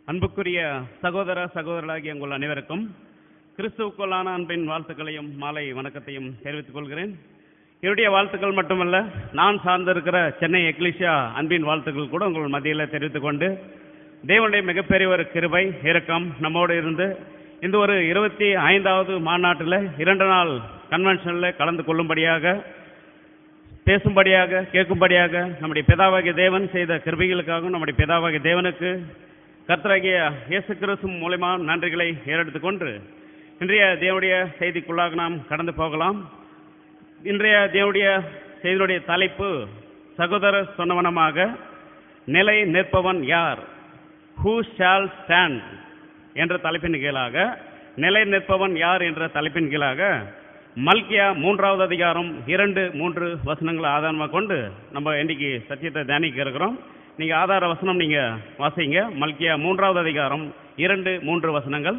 அன்புக்குரிய சகோதர சகோதரர்களாகிய உங்கள் அனைவருக்கும் கிறிஸ்துவுக்குள்ளான அன்பின் வாழ்த்துக்களையும் மாலை வணக்கத்தையும் தெரிவித்துக் கொள்கிறேன் என்னுடைய வாழ்த்துக்கள் மட்டுமல்ல நான் சார்ந்திருக்கிற சென்னை எக்லிஷியா அன்பின் வாழ்த்துக்கள் கூட உங்கள் மத்தியில் தெரிவித்துக் கொண்டு தேவனுடைய மிகப்பெரிய ஒரு கிருபை இரக்கம் நம்மோடு இருந்து இந்த ஒரு இருபத்தி ஐந்தாவது மாநாட்டில் இரண்டு நாள் கன்வென்ஷனில் கலந்து கொள்ளும்படியாக பேசும்படியாக கேட்கும்படியாக நம்முடைய பிதாவாகிய தேவன் செய்த கிருபைகளுக்காகவும் நம்முடைய பிதாவாகிய தேவனுக்கு கர்த்தராகிய இயேசு கிறிஸ்து மூலமா நன்றிகளை ஏறெடுத்துக் கொண்டு இன்றைய தேவனுடைய செய்திக்குள்ளாக நாம் கடந்து போகலாம் இன்றைய தேவனுடைய செய்தியுடைய தலைப்பு சகோதரர் சொன்னவனமாக நிலை நிற்பவன் யார் ஹூ ஷால் ஸ்டாண்ட் என்ற தலைப்பின் கீழாக நிலை நிற்பவன் யார் என்ற தலைப்பின் கீழாக மல்கியா மூன்றாவது அதிகாரம் இரண்டு மூன்று வசனங்களை ஆதாரமாக கொண்டு நம்ம இன்னைக்கு சத்தியத்தை தியானிக்க இருக்கிறோம் நீங்க ஆதார வசனம் நீங்க வாசிங்க மல்கியா மூன்றாவது அதிகாரம் இரண்டு மூன்று வசனங்கள்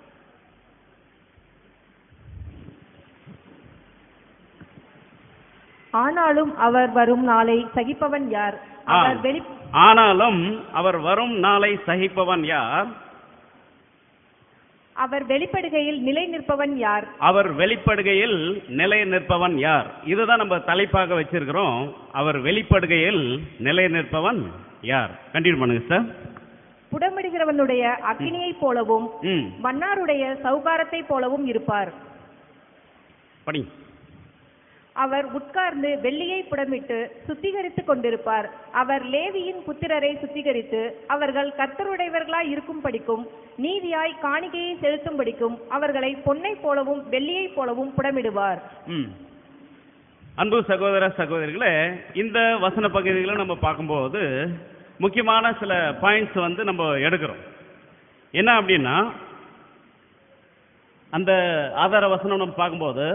ஆனாலும் அவர் வரும் நாளை சகிப்பவன் யார் ஆ. அவர் வெளி ஆனாலும் அவர் வரும் நாளை சகிப்பவன் யார் அவர் வெளிப்படுகையில் நிலை நிற்பவன் யார் அவர் வெளிப்படுகையில் நிலை நிற்பவன் யார் இதுதான் நம்ம தலைப்பாக வச்சிருக்கிறோம் அவர் வெளிப்படுகையில் நிலை நிற்பவன் யார் கண்டினியூ பண்ணுங்க சார் புடமிடுகிறவனுடைய அக்கினியைப் போலவும் ம் மன்னாருடைய சௌகாரத்தைப் போலவும் இருப்பார் படிங்க அவர் உட்கார்ந்து வெள்ளியை புடமிட்டு சுத்திகரித்துக் கொண்டிருப்பார் அவர் லேவியின் புத்திரரை சுத்திகரித்து அவர்கள் கர்த்தருடையவர்களாய் இருக்கும் படிக்கும் நீதியாய் காணிக்கையை செலுத்தும் படிக்கும் அவர்களை பொன்னைப் போலவும் வெள்ளியைப் போலவும் புடமிடுவார் ம் அன்பு சகோதர சகோதரிகளே இந்த வசன பகுதிகளை நம்ம பார்க்கும்போது முக்கியமான சில பாயிண்ட்ஸ் வந்து நம்ம எடுக்கிறோம் என்ன அப்படின்னா அந்த ஆதார வசனம் நம்ம பார்க்கும்போது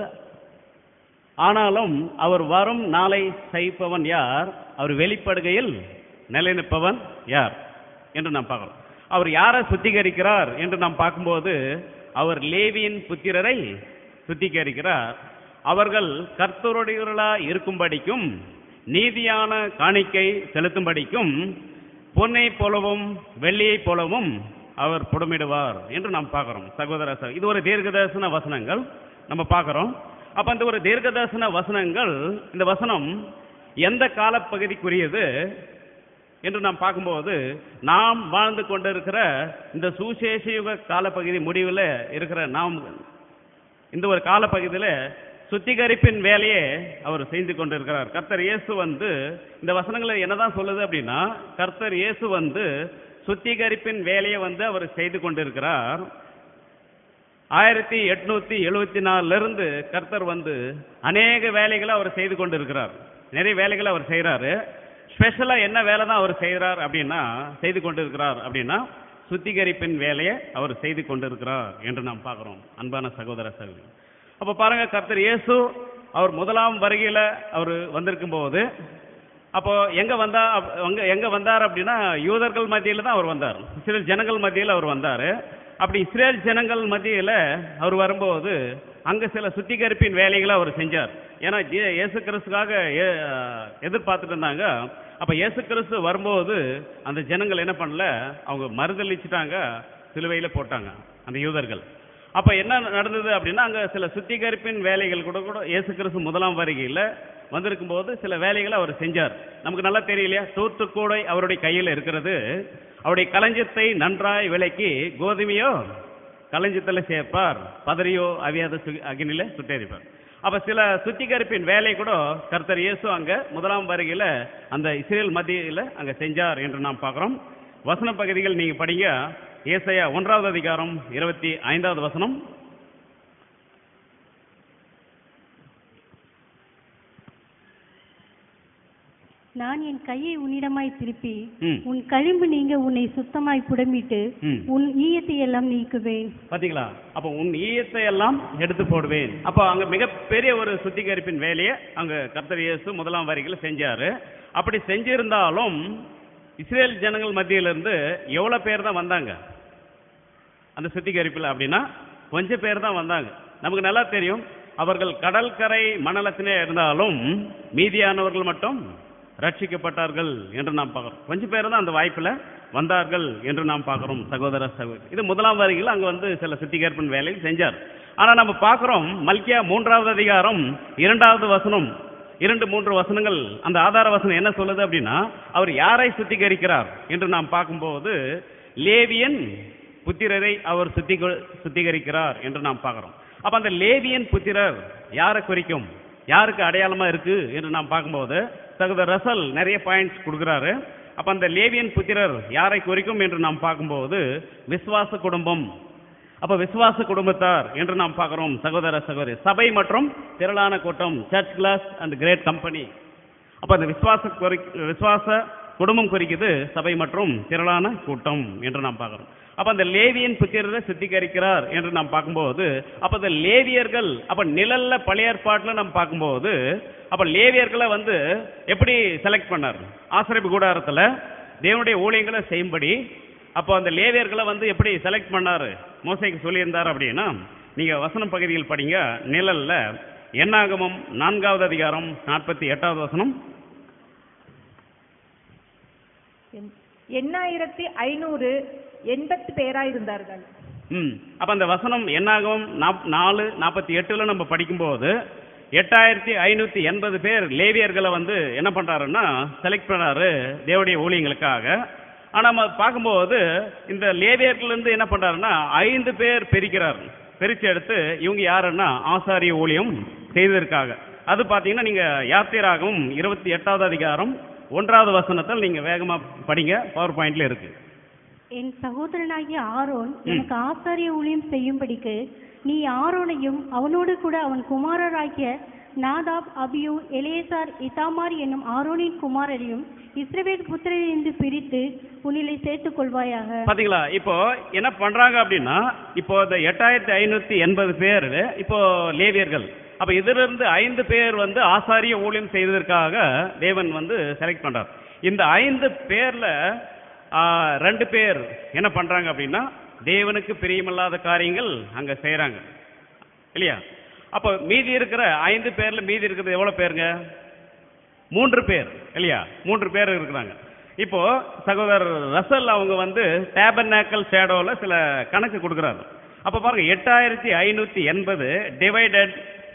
ஆனாலும் அவர் வரும் நாளை சகிப்பவன் யார் அவர் வெளிப்படுகையில் நிலை நிற்பவன் யார் என்று நாம் பார்க்கிறோம் அவர் யாரை சுத்திகரிக்கிறார் என்று நாம் பார்க்கும்போது அவர் லேவியின் புத்திரரை சுத்திகரிக்கிறார் அவர்கள் கர்த்தருடையவர்களா இருக்கும்படிக்கும் நீதியான காணிக்கை செலுத்தும்படிக்கும் பொன்னை போலவும் வெள்ளியைப் போலவும் அவர் புடமிடுவார் என்று நாம் பார்க்கிறோம் சகோதர சகோ- இது ஒரு தீர்க்கதரிசன வசனங்கள் நம்ம பார்க்கிறோம் அப்ப அந்த ஒரு தீர்க்கதரிசன வசனங்கள் இந்த வசனம் எந்த காலப்பகுதிக்குரியது என்று நாம் பார்க்கும்போது நாம் வாழ்ந்து கொண்டிருக்கிற இந்த சுசேஷ யுக காலப்பகுதி முடிவில் இருக்கிற நாம் இந்த ஒரு காலப்பகுதியில் சுத்திகரிப்பின் வேலையை அவர் செய்து கொண்டிருக்கிறார் கர்த்தர் இயேசு வந்து இந்த வசனங்களை என்னதான் சொல்லுது அப்படின்னா கர்த்தர் இயேசு வந்து சுத்திகரிப்பின் வேலையை வந்து அவர் செய்து கொண்டிருக்கிறார் ஆயிரத்தி எட்நூத்தி எழுவத்தி நாலுல இருந்து கர்த்தர் வந்து அநேக வேலைகளை அவர் செய்து கொண்டிருக்கிறார் நிறைய வேலைகளை அவர் செய்கிறாரு ஸ்பெஷலா என்ன வேலை தான் அவர் செய்கிறார் அப்படின்னா செய்து கொண்டிருக்கிறார் அப்படின்னா சுத்திகரிப்பின் வேலையை அவர் செய்து கொண்டிருக்கிறார் என்று நாம் பார்க்கிறோம் அன்பான சகோதர சகோதரி அப்ப பாருங்க கர்த்தர் இயேசு அவர் முதலாம் வருகையில அவர் வந்திருக்கும் போது அப்போ எங்க வந்தா அப்- எங்க எங்க வந்தார் அப்படின்னா யூதர்கள் மத்தியில தான் அவர் வந்தார் இஸ்ரேல் ஜனங்கள் மத்தியில அவர் வந்தாரு அப்படி இஸ்ரேல் ஜனங்கள் மத்தியில அவர் வரும்போது அங்க சில சுத்திகரிப்பின் வேலைகளை அவர் செஞ்சார் ஏன்னா ஜே- இயேசு கிறிஸ்துக்காக ஏ- எதிர்பார்த்துட்டு இருந்தாங்க அப்ப இயேசு கிறிஸ்து வரும்போது அந்த ஜனங்கள் என்ன பண்ணல அவங்க மறுதளிச்சுட்டாங்க சிலுவையில போட்டாங்க அந்த யூதர்கள் அப்ப என்ன நடந்தது அப்படின்னா அங்க சில சுத்திகரிப்பின் வேலைகள் கூட கூட இயேசு கிறிஸ்து முதலாம் வருகையில் வந்திருக்கும் போது சில வேலைகளை அவர் செஞ்சார் நமக்கு நல்லா தெரியலையா தூத்துக்கூடை அவருடைய கையில் இருக்கிறது அவருடைய களஞ்சியத்தை நன்றாய் விலைக்கு கோதுமையோ களஞ்சியத்தில் சேர்ப்பார் பதறியோ அவியாத சு அக்னியில சுட்டெரிப்பார் அப்ப சில சுத்திகரிப்பின் வேலை கூட கர்த்தர் இயேசு அங்க முதலாம் வருகையில அந்த இஸ்ரேல் மத்தியில அங்க செஞ்சார் என்று நாம் பார்க்கிறோம் வசன பகுதிகள் நீங்க படிங்க ஏசாயா ஒன்றாவது அதிகாரம் இருபத்தி ஐந்தாவது வசனம் நான் என் கையை உன்னிடமாய் திருப்பி ம். உன் களிம்பு நீங்க உன்னை சுத்தமாய் புடமிட்டு ம். உன் ஈயத்தை எல்லாம் நீக்குவேன் பாத்தீங்களா அப்ப உன் ஈயத்தை எல்லாம் எடுத்து போடுவேன் அப்ப அங்க மிகப்பெரிய ஒரு சுத்திகரிப்பின் வேலையை அங்க கர்த்தர் இயேசு முதலாம் வரிகளை செஞ்சாரு அப்படி செஞ்சிருந்தாலும் இஸ்ரேல் ஜனங்கள் மத்தியில இருந்து எவ்வளவு பேர் தான் வந்தாங்க அந்த சுத்திகரிப்பில் அப்படின்னா கொஞ்சம் பேர் தான் வந்தாங்க நமக்கு நல்லா தெரியும் அவர்கள் கடற்கரை மணலத்திலே இருந்தாலும் மீதியானவர்கள் மட்டும் ரட்சிக்கப்பட்டார்கள் என்று நாம் பார்க்கிறோம் கொஞ்சம் பேர் தான் அந்த வாய்ப்புல வந்தார்கள் என்று நாம் பார்க்கிறோம் சகோதர சகோதரி இது முதலாம் வரிகள் அங்க வந்து சில சுத்திகரிப்பின் வேலையை செஞ்சார் ஆனா நம்ம பார்க்கிறோம் மல்கியா மூன்றாவது அதிகாரம் இரண்டாவது வசனம் இரண்டு மூன்று வசனங்கள் அந்த ஆதார வசனம் என்ன சொல்லுது அப்படின்னா அவர் யாரை சுத்திகரிக்கிறார் என்று நாம் பார்க்கும்போது லேவியன் புத்திரரை அவர் சுத்திக சுத்திகரிக்கிறார் என்று நாம் பார்க்கிறோம் அப்ப அந்த லேவியன் புத்திரர் யாரை குறிக்கும் யாருக்கு அடையாளமா இருக்கு என்று நாம் பார்க்கும்போது சகோதரர் ரசல் நிறைய பாயிண்ட்ஸ் கொடுக்குறாரு அப்ப அந்த லேவியன் புத்திரர் யாரை குறிக்கும் என்று நாம் பார்க்கும்போது விசுவாச குடும்பம் அப்ப விசுவாச குடும்பத்தார் என்று நாம் பார்க்கிறோம் சகோதர சகோதரி சபை மற்றும் திரளான கூட்டம் church class and great company அப்ப அந்த விசுவாச குறி விசுவாச குடும்பம் குறிக்குது சபை மற்றும் திரளான கூட்டம் என்று நாம் பார்க்கிறோம் அப்ப அந்த லேவியன் புத்திரரை சுத்திகரிக்கிறார் என்று நாம் பார்க்கும்போது அப்ப அந்த லேவியர்கள் அப்ப நிழல்ல பழைய ஏற்பாட்டுல நம்ம பார்க்கும்போது அப்ப லேவியர்களை வந்து எப்படி செலக்ட் பண்ணார் ஆசிரியப்பு கூடாரத்துல தேவனுடைய ஊழியங்களை செய்யும்படி அப்போ அந்த லேவியர்களை வந்து எப்படி செலக்ட் பண்ணாரு மோசைக்கு சொல்லியிருந்தார் அப்படின்னா நீங்க வசனம் பகுதியில் படிங்க நிழல்ல எண்ணாகமம் நான்காவது அதிகாரம் நாற்பத்தி எட்டாவது வசனம் எண்- எண்ணாயிரத்தி ஐநூறு எண்பத்து பேராயிருந்தார்கள் ம் அப்ப அந்த வசனம் என்னாகும் நாப்- நாலு நாற்பத்தி எட்டுல நம்ம படிக்கும்போது எட்டாயிரத்தி ஐநூத்தி எண்பது பேர் லேவியர்களை வந்து என்ன பண்றாருன்னா செலக்ட் பண்ணாரு தேவடைய ஊழியங்களுக்காக ஆனா நம்ம பார்க்கும்போது இந்த லேவியர்கள் இருந்து என்ன பண்றாருன்னா ஐந்து பேர் பிரிக்கிறார் பிரிச்சு எடுத்து இவங்க யாருன்னா ஆசாரிய ஊழியம் செய்ததற்காக அது பாத்தீங்கன்னா நீங்க யாத்திராகவும் இருபத்தி எட்டாவது அதிகாரம் ஒன்றாவது வசனத்தில் நீங்க வேகமா படிங்க பவர் பாயிண்ட்ல இருக்கு என் சகோதரனாகிய ஆரோன் எனக்கு ஆசாரிய ஊழியம் செய்யும்படிக்கு நீ ஆரோனையும் அவனோடு கூட அவன் குமாரராகிய நாதாப் அபியூ எலேசார் இதாமார் என்னும் ஆரோனின் குமாரரையும் இஸ்ரவேல் புத்திரரிலிருந்து பிரித்து உன்னிலை சேர்த்துக் கொள்வாயாக பாத்தீங்களா இப்போ என்ன பண்றாங்க அப்படின்னா இப்போ இந்த எட்டாயிரத்தி ஐநூத்தி எண்பது பேர் இப்போ லேவியர்கள் அப்ப இதுல இருந்து ஐந்து பேர் வந்து ஆசாரிய ஊழியம் செய்வதற்காக தேவன் வந்து செலக்ட் பண்றார் இந்த ஐந்து பேர்ல ஆ, ரெண்டு பேர் என்ன பண்றாங்க அப்படின்னா தேவனுக்கு பிரியமில்லாத காரியங்கள் அங்க செய்றாங்க இல்லையா அப்போ மீதி இருக்கிற ஐந்து பேர்ல மீதி இருக்கிறது எவ்வளவு பேருங்க மூன்று பேர் இல்லையா மூன்று பேர் இருக்கிறாங்க இப்போ சகோதரர் ரசல் அவங்க வந்து டேபர்நாக்கல் ஷேடோல சில கணக்கு கொடுக்குறாரு அப்ப பாருங்க எட்டாயிரத்தி ஐநூத்தி எண்பது டிவைடட்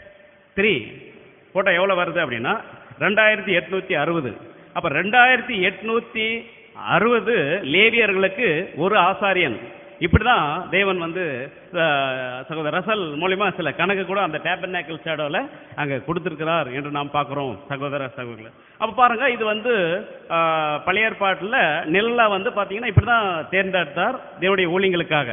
த்ரீ போட்டா எவ்வளவு வருது அப்படின்னா ரெண்டாயிரத்தி எட்நூத்தி அறுபது அப்ப ரெண்டாயிரத்தி எட்நூத்தி அறுபது லேவியர்களுக்கு ஒரு ஆசாரியன் இப்படிதான் தேவன் வந்து அஹ், சகோதரர் ரசல் மூலியமா சில கணக்கு கூட அந்த டேபர்நாக்கல் ஷேடோல அங்க கொடுத்திருக்கிறார் என்று நாம் பார்க்கிறோம் சகோதர சகோதரர் அப்ப பாருங்க இது வந்து அஹ், பழைய ஏற்பாட்டுல நெல்லா வந்து பாத்தீங்கன்னா இப்படிதான் தேர்ந்தெடுத்தார் தேவனுடைய ஊழியங்களுக்காக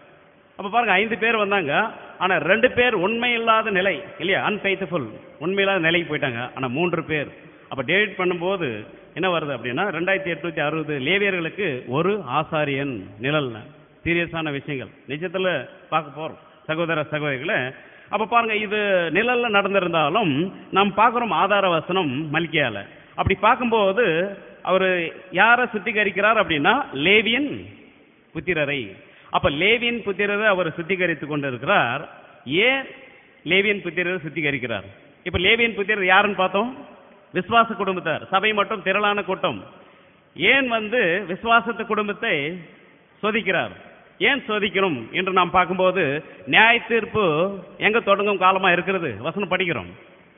அப்ப பாருங்க ஐந்து பேர் வந்தாங்க ஆனா ரெண்டு பேர் உண்மை இல்லாத நிலை இல்லையா அன்ஃபெய்த்ஃபுல் உண்மை இல்லாத நிலைக்கு போயிட்டாங்க ஆனா மூன்று பேர் அப்ப டேவிட் பண்ணும்போது என்ன வருது அப்படின்னா ரெண்டாயிரத்தி எட்நூத்தி அறுபது லேவியர்களுக்கு ஒரு ஆசாரியன் நிழல்ல சீரியஸான விஷயங்கள் நிஜத்துல பார்க்க போறோம் சகோதர சகோதரிகளே அப்ப பாருங்க இது நிழல்ல நடந்திருந்தாலும் நாம் பார்க்கிறோம் ஆதார வசனம் மல்கியால அப்படி பார்க்கும்போது அவர் யாரை சுத்திகரிக்கிறார் அப்படின்னா லேவியன் புத்திரரை அப்ப லேவியன் புத்திரரை அவர் சுத்திகரித்து கொண்டிருக்கிறார் ஏன் லேவியன் புத்திரரை சுத்திகரிக்கிறார் இப்ப லேவியன் புத்திரர் யாருன்னு பார்த்தோம் விசுவாச குடும்பத்தார் சபை மற்றும் திரளான கூட்டம் ஏன் வந்து விசுவாசத்து குடும்பத்தை சோதிக்கிறார் ஏன் சோதிக்கணும் என்று நாம் பார்க்கும்போது நியாய தீர்ப்பு எங்க தொடங்கும் காலமா இருக்கிறது வசனம் படிக்கிறோம்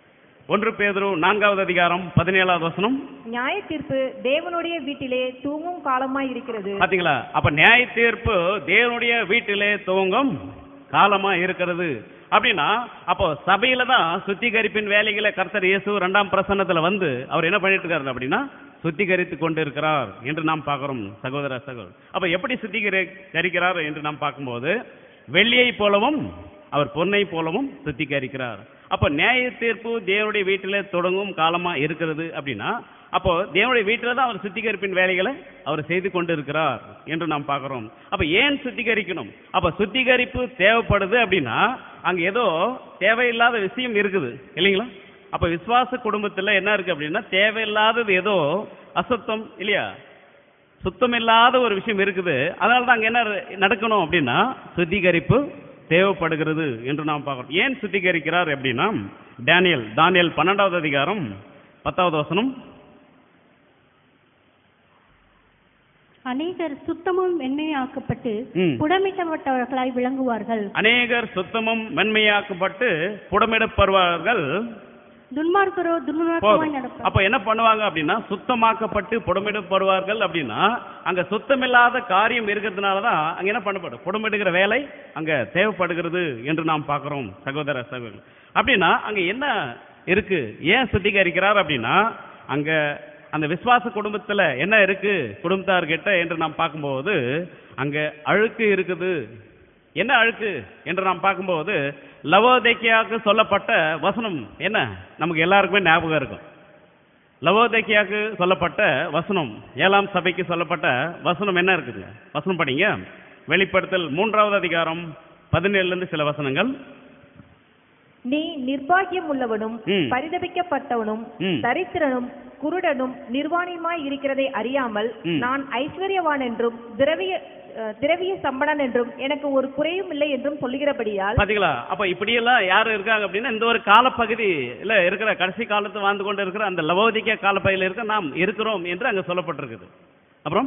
ஒன்று பேதுரு நான்காவது அதிகாரம் பதினேழாவது வசனம் நியாய தீர்ப்பு தேவனுடைய வீட்டிலே தூங்கும் காலமாய் இருக்கிறது பாத்தீங்களா அப்ப நியாய தீர்ப்பு தேவனுடைய வீட்டிலே துவங்கும் காலமா இருக்கிறது அப்படின்னா அப்போ சபையில தான் சுத்திகரிப்பின் வேலைகளை கர்த்தர் இயேசு இரண்டாம் பிரசன்னத்துல வந்து அவர் என்ன பண்ணிட்டு இருக்காரு அப்படின்னா சுத்திகரித்து கொண்டு இருக்கிறார் என்று நாம் பார்க்கிறோம் சகோதர சகோதரர் அப்ப எப்படி சுத்திகரிக்கிறார் என்று நாம் பார்க்கும்போது வெள்ளியை போலவும் அவர் பொன்னை போலவும் சுத்திகரிக்கிறார் அப்ப நியாய தீர்ப்பு தேவனுடைய வீட்டிலே தொடங்கும் காலமா இருக்கிறது அப்படின்னா அப்போ தேவனுடைய வீட்டில தான் அவர் சுத்திகரிப்பின் வேலைகளை அவர் செய்து கொண்டு இருக்கிறார் என்று நாம் பார்க்கிறோம் அப்ப ஏன் சுத்திகரிக்கணும் அப்ப சுத்திகரிப்பு தேவைப்படுது அப்படின்னா அங்க ஏதோ தேவையில்லாத விஷயம் இருக்குது இல்லைங்களா அப்ப விசுவாச குடும்பத்துல என்ன இருக்கு அப்படின்னா தேவையில்லாதது ஏதோ அசுத்தம் இல்லையா சுத்தமில்லாத ஒரு விஷயம் இருக்குது அதனால தான் அங்க என்ன நடக்கணும் அப்படின்னா சுத்திகரிப்பு தேவைப்படுகிறது என்று நாம் பார்க்கிறோம் ஏன் சுத்திகரிக்கிறார் அப்படின்னா டேனியல் தானியல் பன்னெண்டாவது அதிகாரம் பத்தாவது வசனம் அநேகர் சுத்தமும் மென்மையாக்கப்பட்டு ம். புடமிட்டப்பட்டவர்களாய் விளங்குவார்கள் அநேகர் சுத்தமும் மென்மையாக்கப்பட்டு புடமிடப்படுவார்கள் துன்மார்க்கரோ துன்மார்க்கமாய் போதும் நடப்பார் அப்ப என்ன பண்ணுவாங்க அப்படின்னா சுத்தமாக்கப்பட்டு புடமிடப்படுவார்கள் அப்படின்னா அங்க சுத்தமில்லாத காரியம் இருக்கிறதுனால தான் அங்க என்ன பண்ணப்படும் புடமிடுகிற வேலை அங்க தேவைப்படுகிறது என்று நாம் பார்க்கிறோம் சகோதர சகோதரர் அப்படின்னா அங்க என்ன இருக்கு ஏன் சுத்திகரிக்கிறார் அப்படின்னா அங்க அந்த விசுவாச குடும்பத்துல என்ன இருக்கு குடும்பத்தார்கிட்ட என்று நாம் பார்க்கும்போது அங்க அழுக்கு இருக்குது என்ன அழுக்கு என்று நாம் பார்க்கும்போது லவோதைக்கியாவுக்கு சொல்லப்பட்ட வசனம் என்ன நமக்கு எல்லாருக்குமே ஞாபகம் இருக்கும் லவோதைக்கியாவுக்கு சொல்லப்பட்ட வசனம் ஏழாம் சபைக்கு சொல்லப்பட்ட வசனம் என்ன இருக்குதுங்க வசனம் படிங்க வெளிப்படுத்தல் மூன்றாவது அதிகாரம் பதினேழுல இருந்து சில வசனங்கள் நீ நிர்பாகியம் உள்ளவனும் ம். பரிதபிக்கப்பட்டவனும் ம். தரித்திரனும் குருடனும் நிர்வாணியுமாய் இருக்கிறதை அறியாமல் ம். நான் ஐஸ்வர்யவான் என்றும் திரவிய அஹ், திரவிய சம்பளன் என்றும் எனக்கு ஒரு குறையும் இல்லை என்றும் சொல்லுகிறபடியால் பாத்தீங்களா அப்ப இப்படியெல்லாம் யார் இருக்காங்க அப்படின்னா இந்த ஒரு காலப்பகுதியில இருக்கிற கடைசி காலத்து வாழ்ந்து கொண்டு இருக்கிற அந்த லவோதிக்க காலப்பகுதியில் இருக்க நாம் இருக்கிறோம் என்று அங்க சொல்லப்பட்டிருக்குது அப்புறம்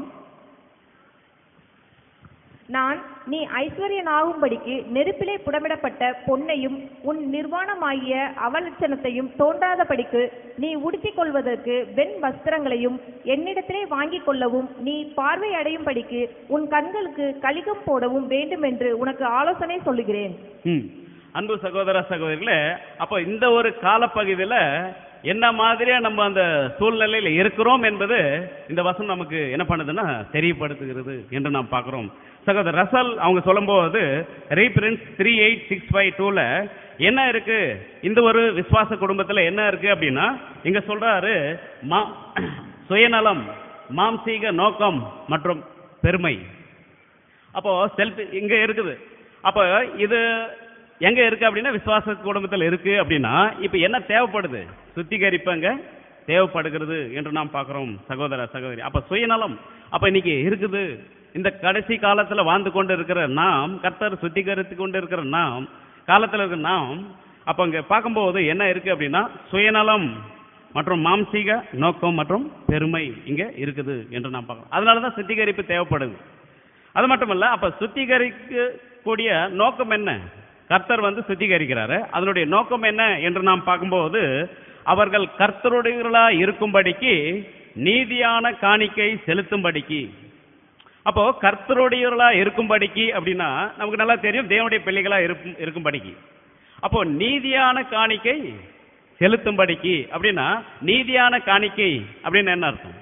நான் நீ ஐஸ்வர்யனாகும்படிக்கு நெருப்பிலே புடமிடப்பட்ட பொன்னையும் உன் நிர்வாணமாகிய அவலட்சணத்தையும் தோன்றாதபடிக்கு நீ உடுத்திக் கொள்வதற்கு வெண் வஸ்திரங்களையும் என்னிடத்திலே வாங்கிக் கொள்ளவும் நீ பார்வை அடையும்படிக்கு உன் கண்களுக்கு கலிகம் போடவும் வேண்டும் என்று உனக்கு ஆலோசனை சொல்லுகிறேன் ம். அன்பு சகோதர சகோதரிகளே அப்போ இந்த ஒரு காலப்பகுதியில என்ன மாதிரியா நம்ம அந்த சூழ்நிலையில இருக்கிறோம் என்பது இந்த வசனம் நமக்கு என்ன பண்ணுதுன்னா தெரியப்படுத்துகிறது என்று நாம் பார்க்கிறோம் சகோதரர் ரசல் அவங்க சொல்லும்போது reprints three eight six five டூல என்ன இருக்கு இந்த ஒரு விசுவாச குடும்பத்துல என்ன இருக்கு அப்படின்னா இங்க சொல்றாரு மா சுயநலம் மாம்சீக நோக்கம் மற்றும் பெருமை அப்போ செல்ஃப் இங்க இருக்குது அப்போ இது எங்க இருக்கு அப்படின்னா விசுவாச குடும்பத்தில் இருக்கு அப்படின்னா இப்போ என்ன தேவைப்படுது சுத்திகரிப்பு அங்க தேவைப்படுகிறது என்று நாம் பார்க்கிறோம் சகோதர சகோதரி அப்ப சுயநலம் அப்ப இன்னைக்கு இருக்குது இந்த கடைசி காலத்துல வாழ்ந்து கொண்டு இருக்கிற நாம் கர்த்தர் சுத்திகரித்து கொண்டு இருக்கிற நாம் காலத்துல இருக்கிற நாம் அப்ப அங்க பார்க்கும்போது என்ன இருக்கு அப்படின்னா சுயநலம் மற்றும் மாம்சீக நோக்கம் மற்றும் பெருமை இங்க இருக்குது என்று நாம் பார்க்கிறோம் அதனால தான் சுத்திகரிப்பு தேவைப்படுது அது மட்டுமல்ல அப்ப சுத்திகரிக்க கூடிய நோக்கம் என்ன கர்த்தர் வந்து சுத்திகரிக்கிறாரு அதனுடைய நோக்கம் என்ன என்று நாம் பார்க்கும்போது அவர்கள் கர்த்தருடையவர்களா இருக்கும்படிக்கு நீதியான காணிக்கை செலுத்தும்படிக்கு அப்போ கர்த்தருடையவர்களா இருக்கும்படிக்கு அப்படின்னா நமக்கு நல்லா தெரியும் தேவனுடைய பிள்ளைகளா இருக்கும் இருக்கும்படிக்கு அப்போ நீதியான காணிக்கை செலுத்தும்படிக்கு அப்படின்னா நீதியான காணிக்கை அப்படின்னு என்ன அர்த்தம்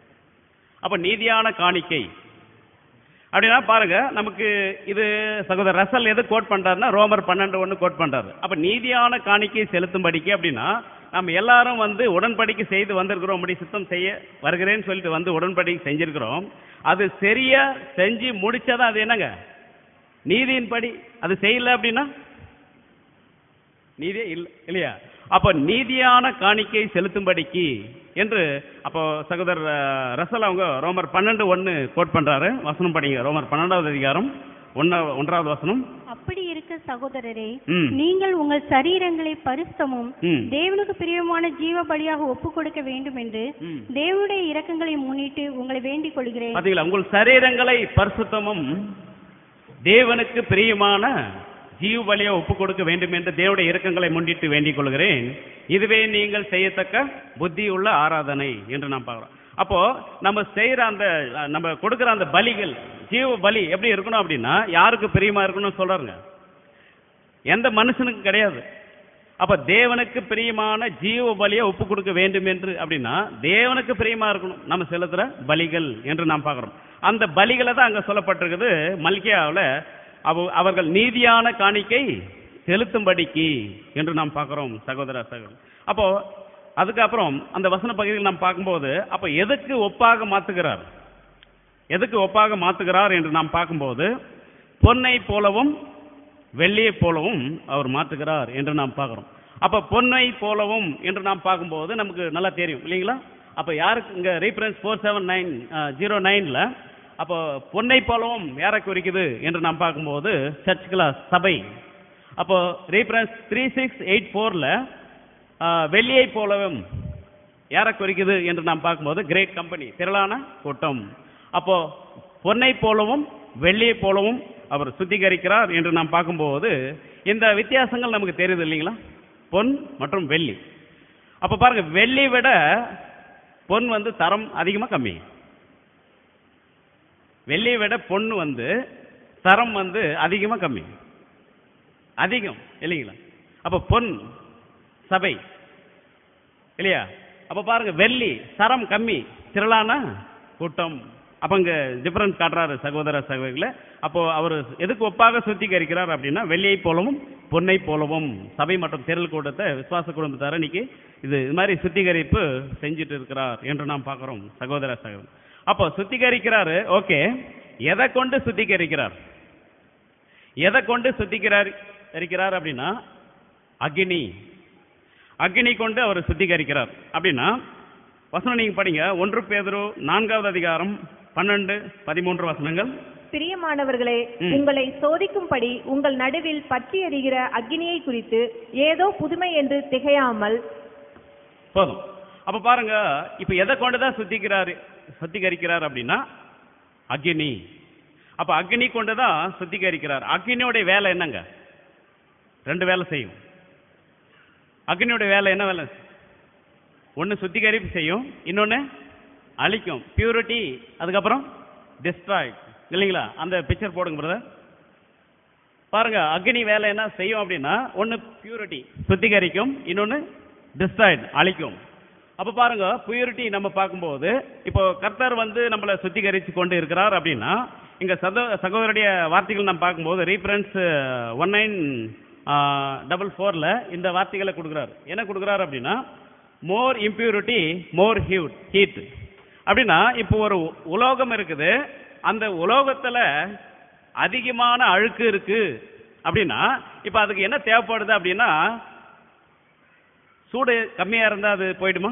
அப்ப நீதியான காணிக்கை அப்படின்னா பாருங்க நமக்கு இது சகோதரர் ரசல் எது கோட் பண்றாருன்னா ரோமர் பன்னெண்டு ஒன்று கோட் பண்றாரு அப்ப நீதியான காணிக்கை செலுத்தும்படிக்கு அப்படின்னா நம்ம எல்லாரும் வந்து உடன்படிக்கை செய்து வந்திருக்கிறோம் முடி சுத்தம் செய்ய வருகிறேன்னு சொல்லிட்டு வந்து உடன்படிக்கை செஞ்சிருக்கிறோம் அது சரியா செஞ்சு முடிச்சதா அது என்னங்க நீதியின்படி அது செய்யல அப்படின்னா நீதியே இல்ல இல்லையா அப்ப நீதியான காணிக்கை செலுத்தும்படிக்கு என்று அப்போ சகோதரர் அஹ், ரசல் அவங்க ரோமர் பன்னெண்டு ஒன்று கோட் பண்றாரு வசனம் படிங்க ரோமர் பன்னெண்டாவது அதிகாரம் ஒன்னா ஒன்றாவது வசனம் அப்படி இருக்க சகோதரரே ம். நீங்கள் உங்கள் சரீரங்களை பரிசுத்தமும் ம். தேவனுக்கு பிரியமான ஜீவ பலியாக ஒப்பு கொடுக்க வேண்டும் என்று ம். தேவனுடைய இரக்கங்களை முன்னிட்டு உங்களை வேண்டிக் கொள்கிறேன் பாத்தீங்களா உங்கள் சரீரங்களை பரிசுத்தமும் தேவனுக்கு பிரியமான ஜீவ பலியை ஒப்பு கொடுக்க வேண்டும் என்று தேவனுடைய இரக்கங்களை முன்னிட்டு வேண்டிக் கொள்கிறேன் இதுவே நீங்கள் செய்யத்தக்க புத்தியுள்ள ஆராதனை என்று நாம் பார்க்கிறோம் அப்போ நம்ம செய்யற அந்த அஹ், நம்ம கொடுக்கிற அந்த பலிகள் ஜீவ பலி எப்படி இருக்கணும் அப்படின்னா யாருக்கு பிரியமா இருக்கணும்னு சொல்றாருங்க எந்த மனுஷனுக்கும் கிடையாது அப்ப தேவனுக்கு பிரியமான ஜீவ பலியை ஒப்பு கொடுக்க வேண்டும் என்று அப்படின்னா தேவனுக்கு பிரியமா இருக்கணும் நம்ம செலுத்துற பலிகள் என்று நாம் பார்க்கிறோம் அந்த பலிகளை தான் அங்க சொல்லப்பட்டிருக்குது மல்கியாவில் அவ அவர்கள் நீதியான காணிக்கை செலுத்தும்படிக்கு என்று நாம் பார்க்கிறோம் சகோதர சகோதரி அப்போ அதுக்கப்புறம் அந்த வசன பகுதியில் நாம் பார்க்கும்போது அப்ப எதுக்கு ஒப்பாக மாத்துகிறார் எதுக்கு ஒப்பாக மாத்துகிறார் என்று நாம் பார்க்கும்போது பொன்னை போலவும் வெள்ளியை போலவும் அவர் மாற்றுகிறார் என்று நாம் பார்க்கிறோம் அப்ப பொன்னை போலவும் என்று நாம் பார்க்கும்போது நமக்கு நல்லா தெரியும் இல்லைங்களா அப்ப யாருக்கு இங்க reference four seven nine zero நைன்ல அப்போ பொன்னை போலவும் யாரை குறிக்குது என்று நாம் பார்க்கும்போது சர்ச் கிளாஸ் சபை அப்போ ரீஃபரன்ஸ் த்ரீ சிக்ஸ் எயிட் ஃபோர்ல வெள்ளியை போலவும் யாரை குறிக்குது என்று நாம் பார்க்கும்போது கிரேட் கம்பெனி திரளான கூட்டம் அப்போ பொன்னை போலவும் வெள்ளியை போலவும் அவர் சுத்திகரிக்கிறார் என்று நாம் பார்க்கும்போது இந்த வித்தியாசங்கள் நமக்கு தெரியுது இல்லைங்களா பொன் மற்றும் வெள்ளி அப்ப பாருங்க வெள்ளி விட பொன் வந்து தரம் அதிகமா கம்மி வெள்ளியை விட பொன் வந்து தரம் வந்து அதிகமா கம்மி அதிகம் இல்லைங்களா அப்ப பொன் சபை இல்லையா அப்ப பாருங்க வெள்ளி தரம் கம்மி திரளான கூட்டம் அப்ப இங்க டிஃபரன்ஸ் காட்டுறாரு சகோதர சகோதரிகள அப்போ அவர் எதுக்கு ஒப்பாக சுத்திகரிக்கிறார் அப்படின்னா வெள்ளியை போலவும் பொன்னை போலவும் சபை மற்றும் திரள் கூட்டத்தை விசுவாச குடும்பத்தார இன்னைக்கு இது இது மாதிரி சுத்திகரிப்பு செஞ்சுட்டு இருக்கிறார் என்று நாம் பார்க்கிறோம் சகோதர சகோதரி அப்போ சுத்திகரிக்கிறாரு ஓகே எதை கொண்டு சுத்திகரிக்கிறார் எதை கொண்டு சுத்திக்கிறார் இருக்கிறார் அப்படின்னா அக்னி அக்னி கொண்டு அவர் சுத்திகரிக்கிறார் அப்படின்னா வசனம் நீங்க படிங்க ஒன்று பேதுரு நான்காவது அதிகாரம் பன்னெண்டு பதிமூன்று வசனங்கள் பிரியமானவர்களே ம். உங்களை சோதிக்கும்படி உங்கள் நடுவில் பற்றி எரிகிற அக்கினியை குறித்து ஏதோ புதுமை என்று திகையாமல் போதும் அப்ப பாருங்க இப்ப எதை கொண்டுதான் சுத்திக்கிறார் சுத்திகரிக்கிறார் அப்படின்னா அக்னி அப்ப அக்னி கொண்டுதான் சுத்திகரிக்கிறார் அக்னியோட வேலை என்னங்க ரெண்டு வேலை செய்யும் அக்னியோட வேலை என்ன வேலை ஒன்னு சுத்திகரிப்பு செய்யும் இன்னொன்னு அழிக்கும் பியூரிட்டி அதுக்கப்புறம் டிஸ்ட்ராய் இல்லைங்களா அந்த பிக்சர் போடுங்க பிரதர் பாருங்க அக்னி வேலை என்ன செய்யும் அப்படின்னா ஒன்னு பியூரிட்டி சுத்திகரிக்கும் இன்னொன்னு டிஸ்ட்ராய்ட் அழிக்கும் அப்ப பாருங்க பியூரிட்டி நம்ம பார்க்கும்போது இப்போ கர்த்தர் வந்து நம்மளை சுத்திகரித்து கொண்டு இருக்கிறார் அப்படின்னா இங்க சதோ சகோதரருடைய வார்த்தைகள் நம்ம பார்க்கும்போது ரீஃபரன்ஸ் ஒன் நைன் டபுள் ஃபோர்ல இந்த வார்த்தைகளை கொடுக்குறாரு என்ன கொடுக்குறாரு அப்படின்னா more impurity more heat heat அப்படின்னா இப்போ ஒரு உலோகம் இருக்குது அந்த உலோகத்துல அதிகமான அழுக்கு இருக்கு அப்படின்னா இப்போ அதுக்கு என்ன தேவைப்படுது அப்படின்னா சூடு கம்மியா இருந்தா அது போயிடுமா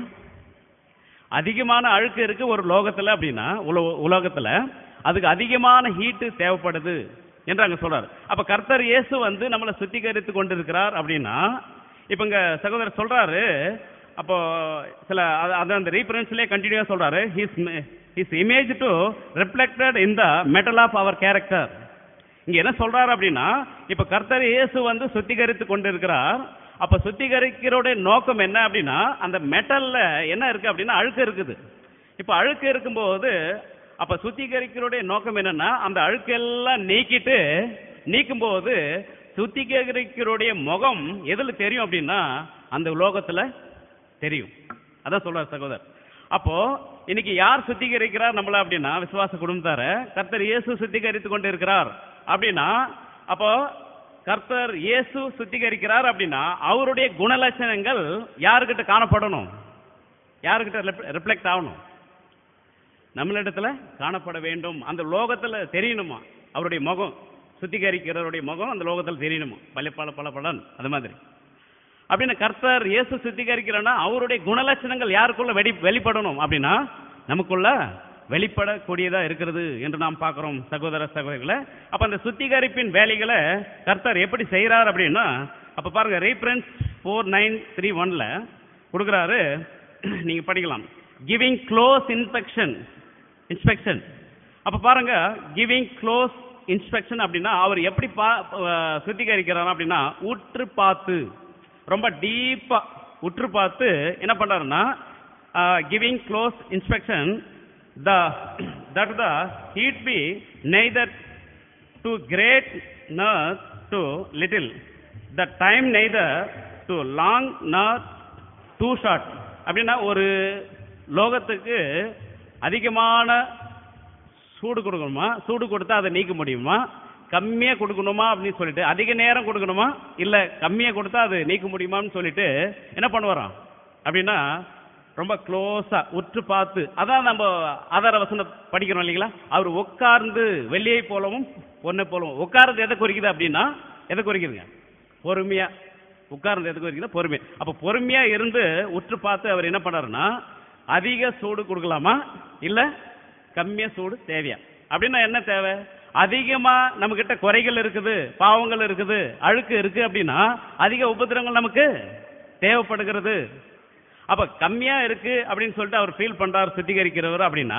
அதிகமான அழுக்கு இருக்கு ஒரு லோகத்துல அப்படின்னா உலோ உலோகத்துல அதுக்கு அதிகமான ஹீட்டு தேவைப்படுது என்று அங்க சொல்றாரு அப்ப கர்த்தர் இயேசு வந்து நம்மளை சுத்திகரித்து கொண்டிருக்கிறார் அப்படின்னா இப்ப இங்க சகோதரர் சொல்றாரு அப்போ சில அது- அது அந்த ரீஃபரன்ஸ்லயே கண்டினியூவா சொல்றாரு his his image to reflected in the metal of our character இங்க என்ன சொல்றாரு அப்படின்னா இப்ப கர்த்தர் இயேசு வந்து சுத்திகரித்து கொண்டிருக்கிறார் அப்ப சுத்திகரிக்கிறோட நோக்கம் என்ன அப்படின்னா அந்த மெட்டல்ல என்ன இருக்கு அப்படின்னா அழுக்கு இருக்குது இப்ப அழுக்கு இருக்கும்போது அப்ப சுத்திகரிக்கிறோட நோக்கம் என்னன்னா அந்த அழுக்கெல்லாம் நீக்கிட்டு நீக்கும்போது சுத்திகரிக்கிறோடைய முகம் எதுல தெரியும் அப்படின்னா அந்த உலோகத்துல தெரியும் அதான் சொல்றார் சகோதரர் அப்போ இன்னைக்கு யார் சுத்திகரிக்கிறார் நம்மள அப்படின்னா விசுவாச குடும்பத்தார கர்த்தர் இயேசு சுத்திகரித்து கொண்டு இருக்கிறார் அப்படின்னா அப்போ கர்த்தர் இயேசு சுத்திகரிக்கிறார் அப்படின்னா அவருடைய குணலட்சணங்கள் யாருக்கிட்ட காணப்படணும் யாருக்கிட்ட ரிஃப்ளெக்ட் ஆகணும் நம்மளிடத்துல காணப்பட வேண்டும் அந்த லோகத்துல தெரியணுமா அவருடைய முகம் சுத்திகரிக்கிறவருடைய முகம் அந்த லோகத்துல தெரியணுமா பல பல பல பலன் அது மாதிரி அப்படின்னு கர்த்தர் இயேசு சுத்திகரிக்கிறன்னா அவருடைய குணலட்சணங்கள் யாருக்குள்ள வெடி வெளிப்படணும் அப்படின்னா நமக்குள்ள வெளிப்படக்கூடியதா இருக்கிறது என்று நாம் பார்க்கிறோம் சகோதர சகோதரிகளை அப்ப அந்த சுத்திகரிப்பின் வேலைகளை கர்த்தர் எப்படி செய்றார் அப்படின்னா அப்ப பாருங்க ரீஃபரன்ஸ் ஃபோர் நைன் த்ரீ ஒன்ல கொடுக்குறாரு நீங்க படிக்கலாம் கிவிங் க்ளோஸ் இன்ஸ்பெக்ஷன் இன்ஸ்பெக்ஷன் அப்ப பாருங்க கிவிங் க்ளோஸ் இன்ஸ்பெக்ஷன் அப்படின்னா அவர் எப்படி பா அஹ் சுத்திகரிக்கிறார் அப்படின்னா உற்று பார்த்து ரொம்ப டீப்பா உற்று பார்த்து என்ன பண்றாருன்னா giving close inspection the that the heat be neither too great nor too little the time neither too long nor too short அப்படின்னா ஒரு லோகத்துக்கு அதிகமான சூடு கொடுக்கணுமா சூடு கொடுத்தா அதை நீக்க முடியுமா கம்மியா கொடுக்கணுமா அப்படின்னு சொல்லிட்டு அதிக நேரம் கொடுக்கணுமா இல்ல கம்மியா கொடுத்தா அது நீக்க முடியுமான்னு சொல்லிட்டு என்ன பண்ணுவாராம் அப்படின்னா ரொம்ப க்ளோஸா உற்று பார்த்து அதான் நம்ம ஆதார வசனம் படிக்கிறோம் இல்லைங்களா அவர் உட்கார்ந்து வெள்ளியை போலவும் பொண்ணை போலவும் உட்கார்ந்து எதை குறிக்குது அப்படின்னா எதை குறிக்குதுங்க பொறுமையா உட்கார்ந்து எதுக்கு வரைக்கும் பொறுமை அப்ப பொறுமையா இருந்து உற்று பார்த்து அவர் என்ன பண்ணாருன்னா அதிக சூடு கொடுக்கலாமா இல்ல கம்மியா சூடு தேவையா அப்படின்னா என்ன தேவை அதிகமா நம்ம கிட்ட குறைகள் இருக்குது பாவங்கள் இருக்குது அழுக்கு இருக்கு அப்படின்னா அதிக உபத்திரங்கள் நமக்கு தேவைப்படுகிறது அப்ப கம்மியா இருக்கு அப்படின்னு சொல்லிட்டு அவர் ஃபீல் பண்றாரு சுத்திகரிக்கிறவர் அப்படின்னா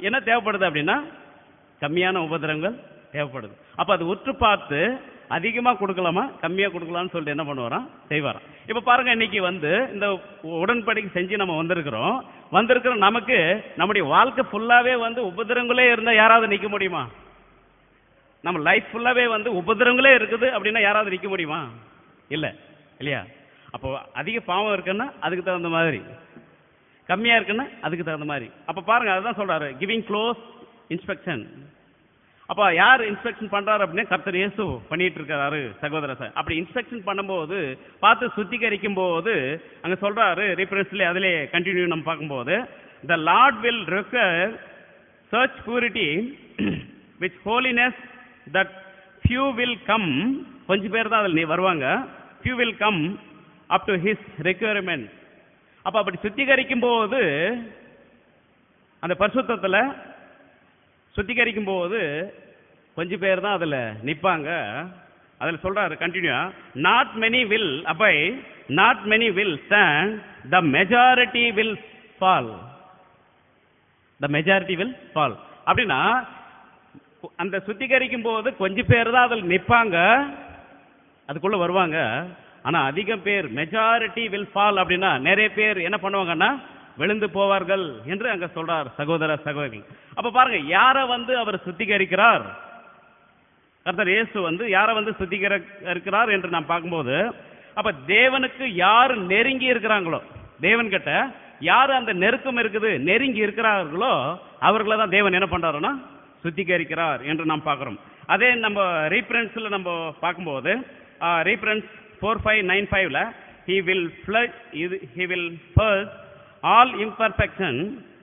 என்ன தேவைப்படுது அப்படின்னா கம்மியான உபதிரவங்கள் தேவைப்படுது அப்ப அது உற்று பார்த்து அதிகமா கொடுக்கலாமா கம்மியா கொடுக்கலாம்னு சொல்லிட்டு என்ன பண்ணுவாராம் செய்வாராம் இப்ப பாருங்க இன்னைக்கு வந்து இந்த உடன்படிக்கை செஞ்சு நம்ம வந்திருக்கிறோம் வந்திருக்கிற நமக்கு நம்முடைய வாழ்க்கை ஃபுல்லாவே வந்து உபதிரங்களே இருந்தா யாராவது நிக்க முடியுமா நம்ம லைஃப் ஃபுல்லாவே வந்து உபதிரங்களே இருக்குது அப்படின்னா யாராவது நிக்க முடியுமா இல்ல இல்லையா அப்போ அதிக பாவம் இருக்குன்னா அதுக்கு தகுந்த மாதிரி கம்மியா இருக்குன்னா அதுக்கு தகுந்த மாதிரி அப்ப பாருங்க அதுதான் சொல்றாரு கிவிங் க்ளோஸ் இன்ஸ்பெக்ஷன் அப்ப யார் இன்ஸ்பெக்ஷன் பண்றாரு அப்படின்னா கர்த்தர் இயேசு பண்ணிட்டு இருக்காரு சகோதர சார் அப்படி இன்ஸ்பெக்ஷன் பண்ணும்போது பார்த்து சுத்திகரிக்கும் போது அங்க சொல்றாரு ரீஃபரன்ஸ்ல அதிலே கண்டினியூ நம்ம பார்க்கும்போது the Lord will require church purity which holiness that few will come கொஞ்சம் பேர் தான் அதில் நீ வருவாங்க few will come up to his requirement அப்ப அப்படி சுத்திகரிக்கும் போது அந்த பரிசுத்தத்துல சுத்திகரிக்கும் போது கொஞ்சம் பேர் தான் அதுல நிப்பாங்க அதுல சொல்றாரு continue not many will abide not many will stand the majority will fall the majority will fall அப்படின்னா அந்த சுத்திகரிக்கும் போது கொஞ்சம் பேர் தான் அதில் நிப்பாங்க அதுக்குள்ள வருவாங்க ஆனா அதிகம் பேர் மெஜாரிட்டி வில் ஃபால் அப்படின்னா நிறைய பேர் என்ன பண்ணுவாங்கன்னா விழுந்து போவார்கள் என்று அங்க சொல்றார் சகோதர சகோதரி அப்ப பாருங்க யார வந்து அவர் சுத்திகரிக்கிறார் கர்த்தர் இயேசு வந்து யாரை வந்து சுத்திகரிக்கிறார் என்று நாம் பார்க்கும்போது அப்ப தேவனுக்கு யார் நெருங்கி இருக்கிறாங்களோ தேவன் கிட்ட யார் அந்த நெருக்கம் இருக்குது நெருங்கி இருக்கிறார்களோ அவர்களை தான் தேவன் என்ன பண்றாருன்னா சுத்திகரிக்கிறார் என்று நாம் பார்க்கிறோம் அதே நம்ம ரீஃபரன்ஸ்ல நம்ம பார்க்கும்போது ரீஃபரன்ஸ் ஃபோர் ஃபைவ் நைன் ஃபைவ்ல ஹி வில் ஃபிளட் இது he will first all imperfection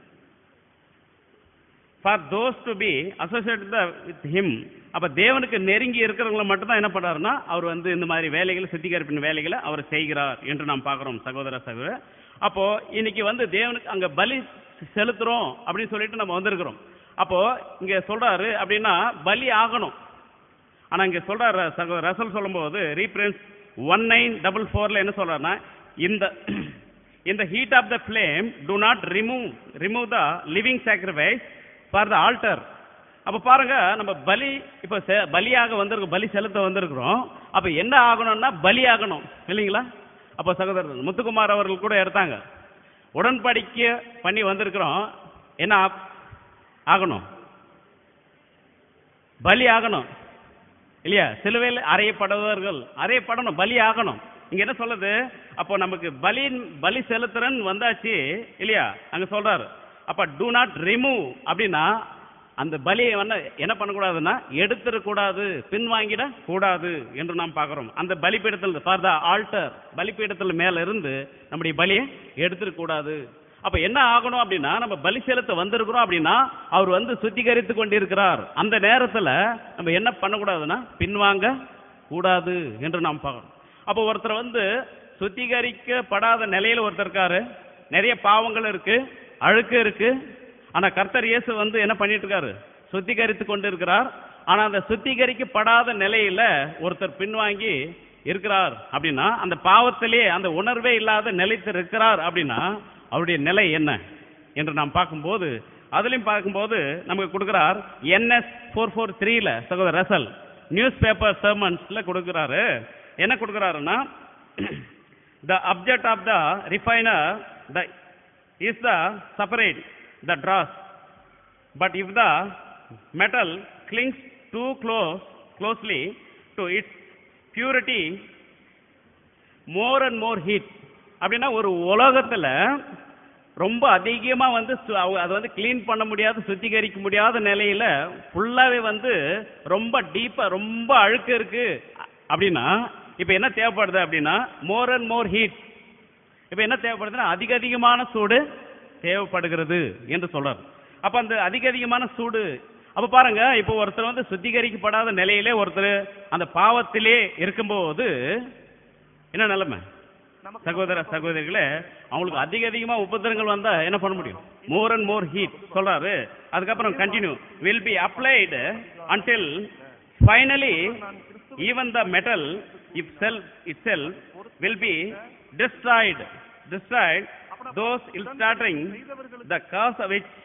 for those to be associate with him அப்ப தேவனுக்கு நெருங்கி இருக்கிறவங்கள மட்டும் தான் என்ன பண்றாருன்னா அவர் வந்து இந்த மாதிரி வேலைகளை சுத்திகரிப்பின் வேலைகளை அவர் செய்கிறார் என்று நாம் பார்க்கிறோம் சகோதர சகோதர அப்போ இன்னைக்கு வந்து தேவனுக்கு அங்க பலி செலுத்துறோம் அப்படின்னு சொல்லிட்டு நம்ம வந்திருக்கிறோம் அப்போ இங்க சொல்றாரு அப்படின்னா பலி ஆகணும் ஆனா இங்க சொல்றாரு சகோதர ரசல் சொல்லும்போது ரீஃபரன்ஸ் ஒன் நைன் டபுள் ஃபோர்ல என்ன சொல்றாருன்னா இந்த இந்த heat of the flame to not remove remove the living sacrifice for the altar அப்ப பாருங்க நம்ம பலி இப்ப செ- பலியாக வந்திருக்கோம் பலி செலுத்த வந்திருக்கிறோம் அப்ப என்ன ஆகணும்னா பலி ஆகணும் இல்லைங்களா அப்ப சகோதரர் முத்துக்குமார் அவர்கள் கூட எடுத்தாங்க உடன்படிக்கை பண்ணி வந்திருக்கிறோம் என்ன ஆ- ஆகணும் பலி ஆகணும் இல்லையா சிலுவையில் அறையப்படுவர்கள் அறையப்படணும் பலி ஆகணும் இங்க என்ன சொல்லுது அப்போ நமக்கு பலி பலி செலுத்துறன் வந்தாச்சு இல்லையா அங்க சொல்றாரு அப்ப டூ நாட் ரிமூவ் அப்படின்னா அந்த பலியை வந்து என்ன பண்ணக்கூடாதுன்னா எடுத்துடக்கூடாது பின்வாங்கிட கூடாது என்று நாம் பார்க்கிறோம் அந்த பலிபீடத்தில் ஃபார் த ஆல்டர் பலிபீடத்தில் மேல இருந்து நம்முடைய பலியை எடுத்துடக்கூடாது அப்ப என்ன ஆகணும் அப்படின்னா நம்ம பலி செலுத்த வந்திருக்கிறோம் அப்படின்னா அவர் வந்து சுத்திகரித்து கொண்டிருக்கிறார் அந்த நேரத்துல நம்ம என்ன பண்ணக்கூடாதுன்னா பின்வாங்க கூடாது என்று நாம் பார்க்கணும் அப்போ ஒருத்தர் வந்து சுத்திகரிக்கப்படாத நிலையில ஒருத்தர் இருக்காரு நிறைய பாவங்கள் இருக்கு அழுக்கு இருக்கு ஆனா கர்த்தர் இயேசு வந்து என்ன பண்ணிட்டு இருக்காரு சுத்திகரித்து கொண்டு இருக்கிறார் ஆனா அந்த சுத்திகரிக்கப்படாத நிலையில ஒருத்தர் பின்வாங்கி இருக்கிறார் அப்படின்னா அந்த பாவத்திலே அந்த உணர்வே இல்லாத நிலைத்து இருக்கிறார் அப்படின்னா அவருடைய நிலை என்ன என்று நாம் பார்க்கும்போது அதுலயும் பார்க்கும்போது நமக்கு கொடுக்கிறார் என்எஸ் ஃபோர் ஃபோர் த்ரீல சகோதரர் ரசல் நியூஸ் பேப்பர் சர்மன்ஸ்ல கொடுக்கிறாரு என்ன கொடுக்கிறாருன்னா the object of the refiner the is the separate the dross But if the metal clings too close, closely to its purity, more and more heat. அப்படின்னா ஒரு உலகத்துல ரொம்ப அதிகமா வந்து சு- அவ- அதை வந்து க்ளீன் பண்ண முடியாத சுத்திகரிக்க முடியாத நிலையில ஃபுல்லாவே வந்து ரொம்ப டீப்பா ரொம்ப அழுக்கு இருக்கு அ- அப்படின்னா இப்ப என்ன தேவைப்படுது அப்படின்னா மோர் அண்ட் மோர் ஹீட் இப்ப என்ன தேவைப்படுதுன்னா அதிக அதிகமான சூடு தேவைப்படுகிறது என்று சொல்றாரு அப்ப அந்த அதிக அதிகமான சூடு அப்ப பாருங்க இப்போ ஒருத்தர் வந்து சுத்திகரிக்கப்படாத நிலையிலே ஒருத்தர் அந்த பாவத்திலே இருக்கும்போது என்ன நிலைமை சகோதர சகோதரிகளே அவங்களுக்கு அதிக அதிகமா உபத்திரங்கள் வந்தா என்ன பண்ண முடியும் மோர் அண்ட் மோர் ஹீட் சொல்றாரு அதுக்கப்புறம் continue will be applied until finally even the metal itself itself will be destroyed destroyed those illustrating the cause of which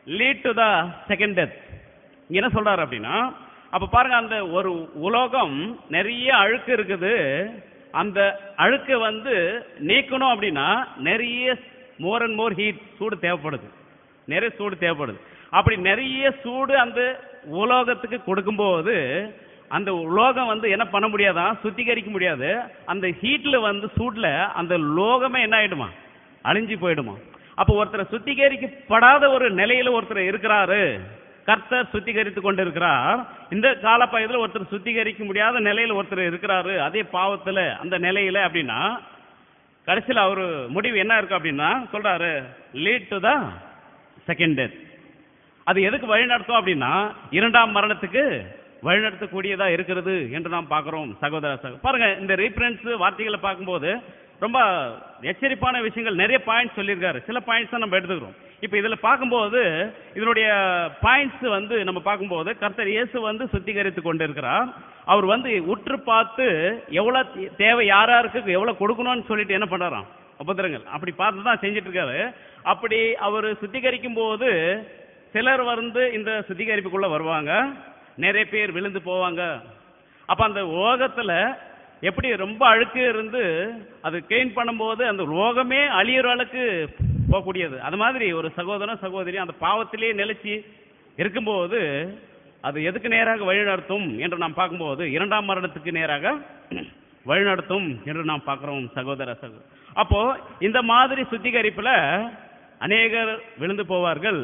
lead to the second death இங்க என்ன சொல்றாரு அப்படின்னா அப்ப பாருங்க அந்த ஒரு உலோகம் நிறைய அழுக்கு இருக்குது அந்த அழுக்கு வந்து நீக்கணும் அப்படின்னா நிறைய மோர் அண்ட் மோர் ஹீட் சூடு தேவைப்படுது நிறைய சூடு தேவைப்படுது அப்படி நிறைய சூடு அந்த உலோகத்துக்கு கொடுக்கும்போது அந்த உலோகம் வந்து என்ன பண்ண முடியாதான் சுத்திகரிக்க முடியாது அந்த ஹீட்ல வந்து சூட்ல அந்த லோகமே என்ன ஆயிடுமா அழிஞ்சு போயிடுமா அப்போ ஒருத்தர் சுத்திகரிக்கப்படாத ஒரு நிலையில ஒருத்தர் இருக்கிறாரு கர்த்தர் சுத்திகரித்து கொண்டு இருக்கிறார் இந்த காலப்பகுதியில் ஒருத்தர் சுத்திகரிக்க முடியாத நிலையில ஒருத்தர் இருக்கிறாரு அதே பாவத்துல அந்த நிலையில அப்படின்னா கடைசியில் அவர் முடிவு என்ன இருக்கு அப்படின்னா சொல்றாரு lead to the second death அது எதுக்கு வழிநடத்தும் அப்படின்னா இரண்டாம் மரணத்துக்கு வழிநடத்தக்கூடியதா இருக்கிறது என்று நாம் பார்க்கிறோம் சகோதர சகோ பாருங்க இந்த ரீஃபரன்ஸ் வார்த்தைகளை பார்க்கும்போது ரொம்ப எச்சரிப்பான விஷயங்கள் நிறைய பாயிண்ட்ஸ் சொல்லியிருக்காரு சில பாயிண்ட்ஸ் தான் நம்ம எடுத்துக்கிறோம் இப்போ இதில் பார்க்கும்போது இதனுடைய பாயிண்ட்ஸ் வந்து நம்ம பார்க்கும்போது கர்த்தர் இயேசு வந்து சுத்திகரித்து கொண்டு இருக்கிறார் அவர் வந்து உற்று பார்த்து எவ்வளோ தேவை யார் யாருக்கு எவ்வளோ கொடுக்கணும்னு சொல்லிட்டு என்ன பண்ணுறாராம் உபத்திரங்கள் அப்படி பார்த்து தான் செஞ்சுட்டு இருக்காரு அப்படி அவர் சுத்திகரிக்கும் போது சிலர் வந்து இந்த சுத்திகரிப்புக்குள்ள வருவாங்க நிறைய பேர் விழுந்து போவாங்க அப்ப அந்த உலகத்துல எப்படி ரொம்ப அழுக்கு இருந்து அது கிளீன் பண்ணும்போது அந்த லோகமே அழியிற அளவுக்கு போகக்கூடியது அது மாதிரி ஒரு சகோதரன் சகோதரி அந்த பாவத்திலே நிலைச்சி இருக்கும்போது அது எதுக்கு நேராக வழிநடத்தும் என்று நாம் பார்க்கும்போது இரண்டாம் மரணத்துக்கு நேராக வழிநடத்தும் என்று நாம் பார்க்கிறோம் சகோதர சகோ அப்போ இந்த மாதிரி சுத்திகரிப்புல அநேகர் விழுந்து போவார்கள்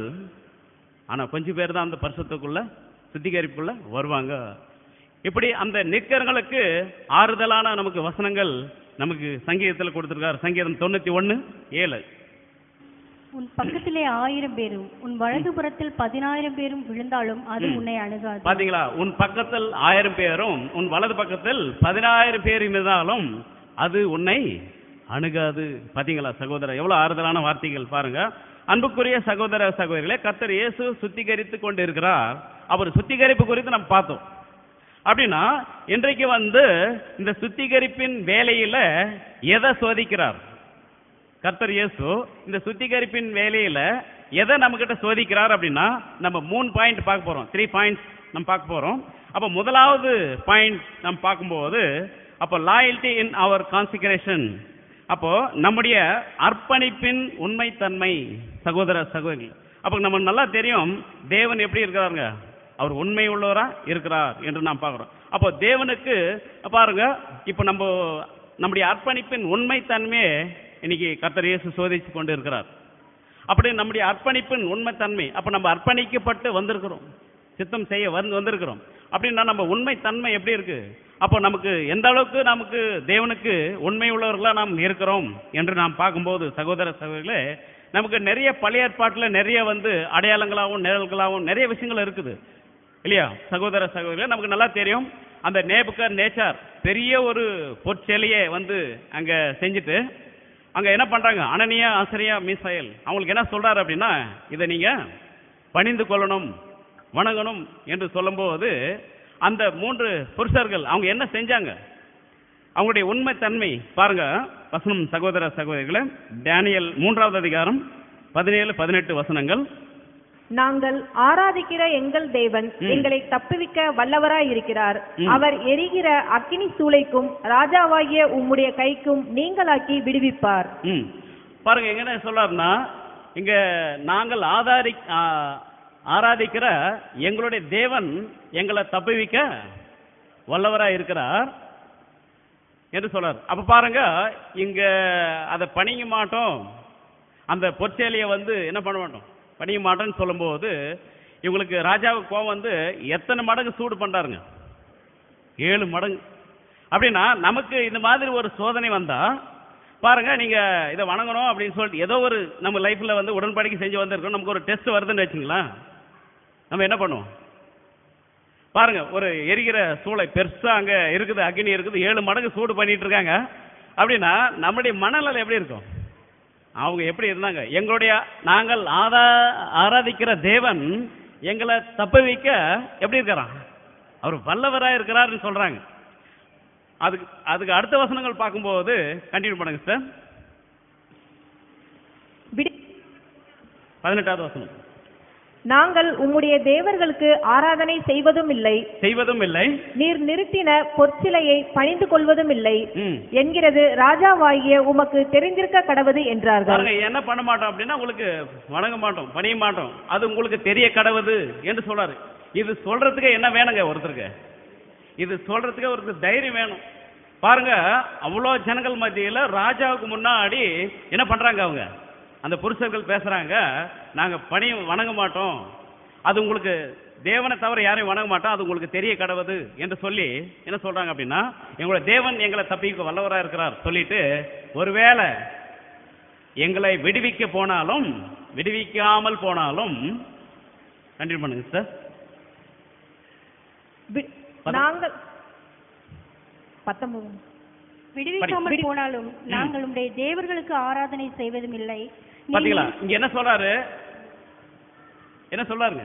ஆனா கொஞ்சம் பேர் தான் அந்த பரிசுத்துக்குள்ள சுத்திகரிப்புக்குள்ள வருவாங்க இப்படி அந்த நிற்கிறவங்களுக்கு ஆறுதலான நமக்கு வசனங்கள் நமக்கு சங்கீதத்தில் கொடுத்திருக்காரு சங்கீதம் தொண்ணூத்தி ஒண்ணு ஏழு உன் பக்கத்திலே ஆயிரம் பேரும் உன் வலதுபுறத்தில் பதினாயிரம் பேரும் விழுந்தாலும் அது ம். உன்னை அணுகாது பாத்தீங்களா உன் பக்கத்தில் ஆயிரம் பேரும் உன் வலது பக்கத்தில் பதினாயிரம் பேர் இருந்தாலும் அது உன்னை அணுகாது பாத்தீங்களா சகோதரர் எவ்வளவு ஆறுதலான வார்த்தைகள் பாருங்க அன்புக்குரிய சகோதர சகோதரிகளே கர்த்தர் இயேசு சுத்திகரித்து கொண்டு இருக்கிறார் அவர் சுத்திகரிப்பு குறித்து நம்ம பார்த்தோம் அப்படின்னா இன்றைக்கு வந்து இந்த சுத்திகரிப்பின் வேலையில எதை சோதிக்கிறார் கர்த்தர் இயேசு இந்த சுத்திகரிப்பின் வேலையில எதை நம்ம கிட்ட சோதிக்கிறார் அப்படின்னா நம்ம மூணு பாயிண்ட் பார்க்க போறோம் த்ரீ பாயிண்ட்ஸ் நம்ம பார்க்க போறோம் அப்ப முதலாவது பாயிண்ட் நம்ம பார்க்கும்போது அப்போ லாயல்டி இன் அவர் கான்சிகரேஷன் அப்போ நம்முடைய அர்ப்பணிப்பின் உண்மைத்தன்மை சகோதர சகோதரி அப்போ நமக்கு நல்லா தெரியும் தேவன் எப்படி இருக்கிறாருங்க அவர் உண்மை உள்ளவரா இருக்கிறார் என்று நாம் பார்க்கிறோம் அப்போ தேவனுக்கு பாருங்க இப்போ நம்ம நம்முடைய அர்ப்பணிப்பின் உண்மைத்தன்மையை இன்னைக்கு கர்த்தர் இயேசு சோதிச்சு கொண்டு இருக்கிறார் அப்படி நம்முடைய அர்ப்பணிப்பின் உண்மைத்தன்மை அப்ப நம்ம அர்ப்பணிக்கப்பட்டு வந்திருக்கிறோம் சித்தம் செய்ய வந்து வந்திருக்கிறோம் அப்படின்னா நம்ம உண்மை தன்மை எப்படி இருக்கு அப்போ நமக்கு எந்த அளவுக்கு நமக்கு தேவனுக்கு உண்மை உள்ளவர்களா நாம் இருக்கிறோம் என்று நாம் பார்க்கும்போது சகோதர சகோதரிகளே நமக்கு நிறைய பழைய ஏற்பாட்டில் நிறைய வந்து அடையாளங்களாகவும் நிழல்களாகவும் நிறைய விஷயங்கள் இருக்குது இல்லையா சகோதர சகோதரிகளே நமக்கு நல்லா தெரியும் அந்த நேபுக்கர் நேச்சார் பெரிய ஒரு பொற்செலையை வந்து அங்க செஞ்சுட்டு அங்க என்ன பண்றாங்க அனனியா ஆசிரியா மீசாயல் அவங்களுக்கு என்ன சொல்றாரு அப்படின்னா இதை நீங்க பணிந்து கொள்ளணும் வணங்கணும் என்று சொல்லும்போது அந்த மூன்று புருஷர்கள் அவங்க என்ன செஞ்சாங்க அவங்களுடைய உண்மை தன்மை பாருங்க வசனம் சகோதர சகோதரிகளே டேனியல் மூன்றாவது அதிகாரம் பதினேழு பதினெட்டு வசனங்கள் நாங்கள் ஆராதிக்கிற எங்கள் தேவன் ம். எங்களை தப்புவிக்க வல்லவராய் இருக்கிறார் ம். அவர் எரிகிற அக்கினி சூளைக்கும் ராஜாவாகிய உம்முடைய கைக்கும் நீங்களாக்கி விடுவிப்பார் ம் பாருங்க எங்க என்ன சொல்றாருன்னா இங்க நாங்கள் ஆதாரி ஆ, ஆராதிக்கிற எங்களுடைய தேவன் எங்களை தப்புவிக்க வல்லவரா இருக்கிறார் என்று சொல்றார் அப்ப பாருங்க இங்க அதை பணிய மாட்டோம் அந்த பொற்சேலியை வந்து என்ன பண்ண மாட்டோம் பணிய மாட்டோம்னு சொல்லும்போது இவங்களுக்கு ராஜாவுக்கு கோவம் வந்து எத்தனை மடங்கு சூடு பண்றாருங்க ஏழு மடங்கு அப்படின்னா நமக்கு இந்த மாதிரி ஒரு சோதனை வந்தா பாருங்க நீங்க இதை வணங்கணும் அப்படின்னு சொல்லிட்டு ஏதோ ஒரு நம்ம லைஃப்ல வந்து உடன்படிக்கை செஞ்சு வந்திருக்கோம் நமக்கு ஒரு டெஸ்ட் வருதுன்னு வச்சுங்களேன் நம்ம என்ன பண்ணுவோம் பாருங்க ஒரு எரிகிற சூளை பெருசா அங்க இருக்குது அக்னி இருக்குது ஏழு மடங்கு சூடு பண்ணிட்டு இருக்காங்க அப்படின்னா நம்முடைய மனநிலை எப்படி இருக்கும் அவங்க எப்படி இருந்தாங்க எங்களுடைய நாங்கள் ஆதா ஆராதிக்கிற தேவன் எங்களை தப்புவிக்க எப்படி இருக்கிறான் அவர் வல்லவராக இருக்கிறாருன்னு சொல்றாங்க அதுக்கு அதுக்கு அடுத்த வசனங்கள் பார்க்கும்போது கண்டினியூ பண்ணுங்க சார் விடு பதினெட்டாவது வசனம் நாங்கள் உம்முடைய தேவர்களுக்கு ஆராதனை செய்வதும் இல்லை செய்வதும் இல்லை நீர் நிறுத்தின பொற்சிலையை பணிந்து கொள்வதும் இல்லை ம். என்கிறது ராஜாவாகிய உமக்கு தெரிந்திருக்க கடவது என்றார்கள் பாருங்க என்ன பண்ண மாட்டோம் அப்படின்னா உங்களுக்கு வணங்க மாட்டோம் பணிய மாட்டோம் அது உங்களுக்கு தெரிய கடவுது என்று சொல்றாரு இது சொல்றதுக்கு என்ன வேணுங்க ஒருத்தருக்கு இது சொல்றதுக்கு ஒருத்தருக்கு தைரியம் வேணும் பாருங்க அவ்வளோ ஜனங்கள் மத்தியில ராஜாவுக்கு முன்னாடி என்ன பண்றாங்க அவங்க அந்த புருஷர்கள் பேசுறாங்க நாங்க பணி வணங்க மாட்டோம் அது உங்களுக்கு தேவனை தவிர யாரையும் வணங்க மாட்டோம் அது உங்களுக்கு தெரிய கடவுது என்று சொல்லி என்ன சொல்றாங்க அப்படின்னா எங்களுடைய தேவன் எங்களை தப்பிக்க வல்லவரா இருக்கிறார் சொல்லிட்டு ஒருவேளை எங்களை விடுவிக்க போனாலும் விடுவிக்காமல் போனாலும் கண்டினியூ பண்ணுங்க சார் வி- பத- நாங்கள் பத்தொன்பது விடுவிக்காமல் விடு- போனாலும் நாங்கள் உம்முடைய தேவர்களுக்கு ஆராதனை செய்வதும் இல்லை நீ- பாத்தீங்களா இங்க என்ன சொல்றாரு என்ன சொல்றாருங்க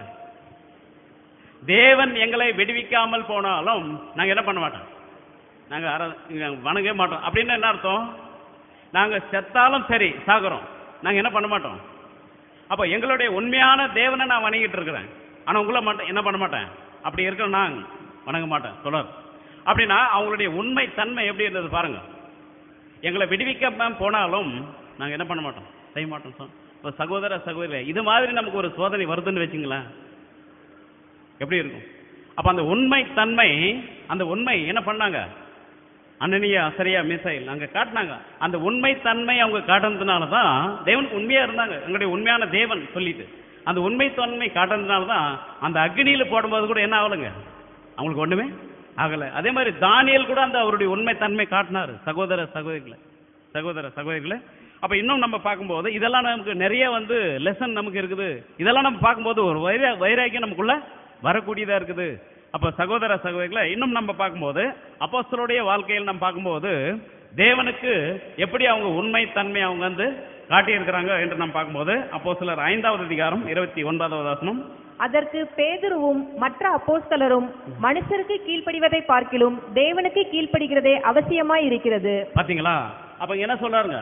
தேவன் எங்களை விடுவிக்காமல் போனாலும் நாங்க என்ன பண்ண மாட்டோம் நாங்க ஆரா- இங்க வணங்கவே மாட்டோம் அப்படின்னு என்ன அர்த்தம் நாங்க செத்தாலும் சரி சாகுறோம் நாங்க என்ன பண்ண மாட்டோம் அப்ப எங்களுடைய உண்மையான தேவனை நான் வணங்கிட்டு இருக்கிறேன் ஆனா உங்களை மட்டும் என்ன பண்ண மாட்டேன் அப்படி இருக்கிற நான் வணங்க மாட்டேன் சொல்றாரு அப்படின்னா அவங்களுடைய உண்மை தன்மை எப்படி இருந்தது பாருங்க எங்களை விடுவிக்க போனாலும் நாங்க என்ன பண்ண மாட்டோம் செய்ய மாட்டோம் சார் இப்போ சகோதர சகோதரி இது மாதிரி நமக்கு ஒரு சோதனை வருதுன்னு வச்சுங்களேன் எப்படி இருக்கும் அப்ப அந்த உண்மை தன்மை அந்த உண்மை என்ன பண்ணாங்க அனனியா அசரியா மிசைல் அங்க காட்டினாங்க அந்த உண்மை தன்மை அவங்க காட்டுனதுனால தான் தேவனுக்கு உண்மையா இருந்தாங்க எங்களுடைய உண்மையான தேவன் சொல்லிட்டு அந்த உண்மை தன்மை காட்டுனதுனால தான் அந்த அக்னியில போடும்போது கூட என்ன ஆகலைங்க அவங்களுக்கு ஒண்ணுமே ஆகல அதே மாதிரி தானியல் கூட அந்த அவருடைய உண்மை தன்மை காட்டினாரு சகோதர சகோதரிகளை சகோதர சகோதரிகளை அப்ப இன்னும் நம்ம பார்க்கும்போது இதெல்லாம் நமக்கு நிறைய வந்து லெசன் நமக்கு இருக்குது இதெல்லாம் நம்ம பார்க்கும்போது ஒரு வைரா வைராக்கியம் நமக்குள்ள வரக்கூடியதா இருக்குது அப்ப சகோதர சகோதரிகளை இன்னும் நம்ம பார்க்கும்போது அப்போஸ்தலருடைய வாழ்க்கையில் நம்ம பார்க்கும்போது தேவனுக்கு எப்படி அவங்க உண்மை தன்மை அவங்க வந்து காட்டியிருக்கிறாங்க என்று நம்ம பார்க்கும்போது அப்போ சிலர் ஐந்தாவது அதிகாரம் இருபத்தி ஒன்பதாவது வசனம் அதற்கு பேதுருவும் மற்ற அப்போஸ்தலரும் மனுஷருக்கு கீழ்ப்படிவதை பார்க்கிலும் தேவனுக்கு கீழ்ப்படிகிறதே அவசியமாய் இருக்கிறது பாத்தீங்களா அப்ப இங்க என்ன சொல்றாருங்க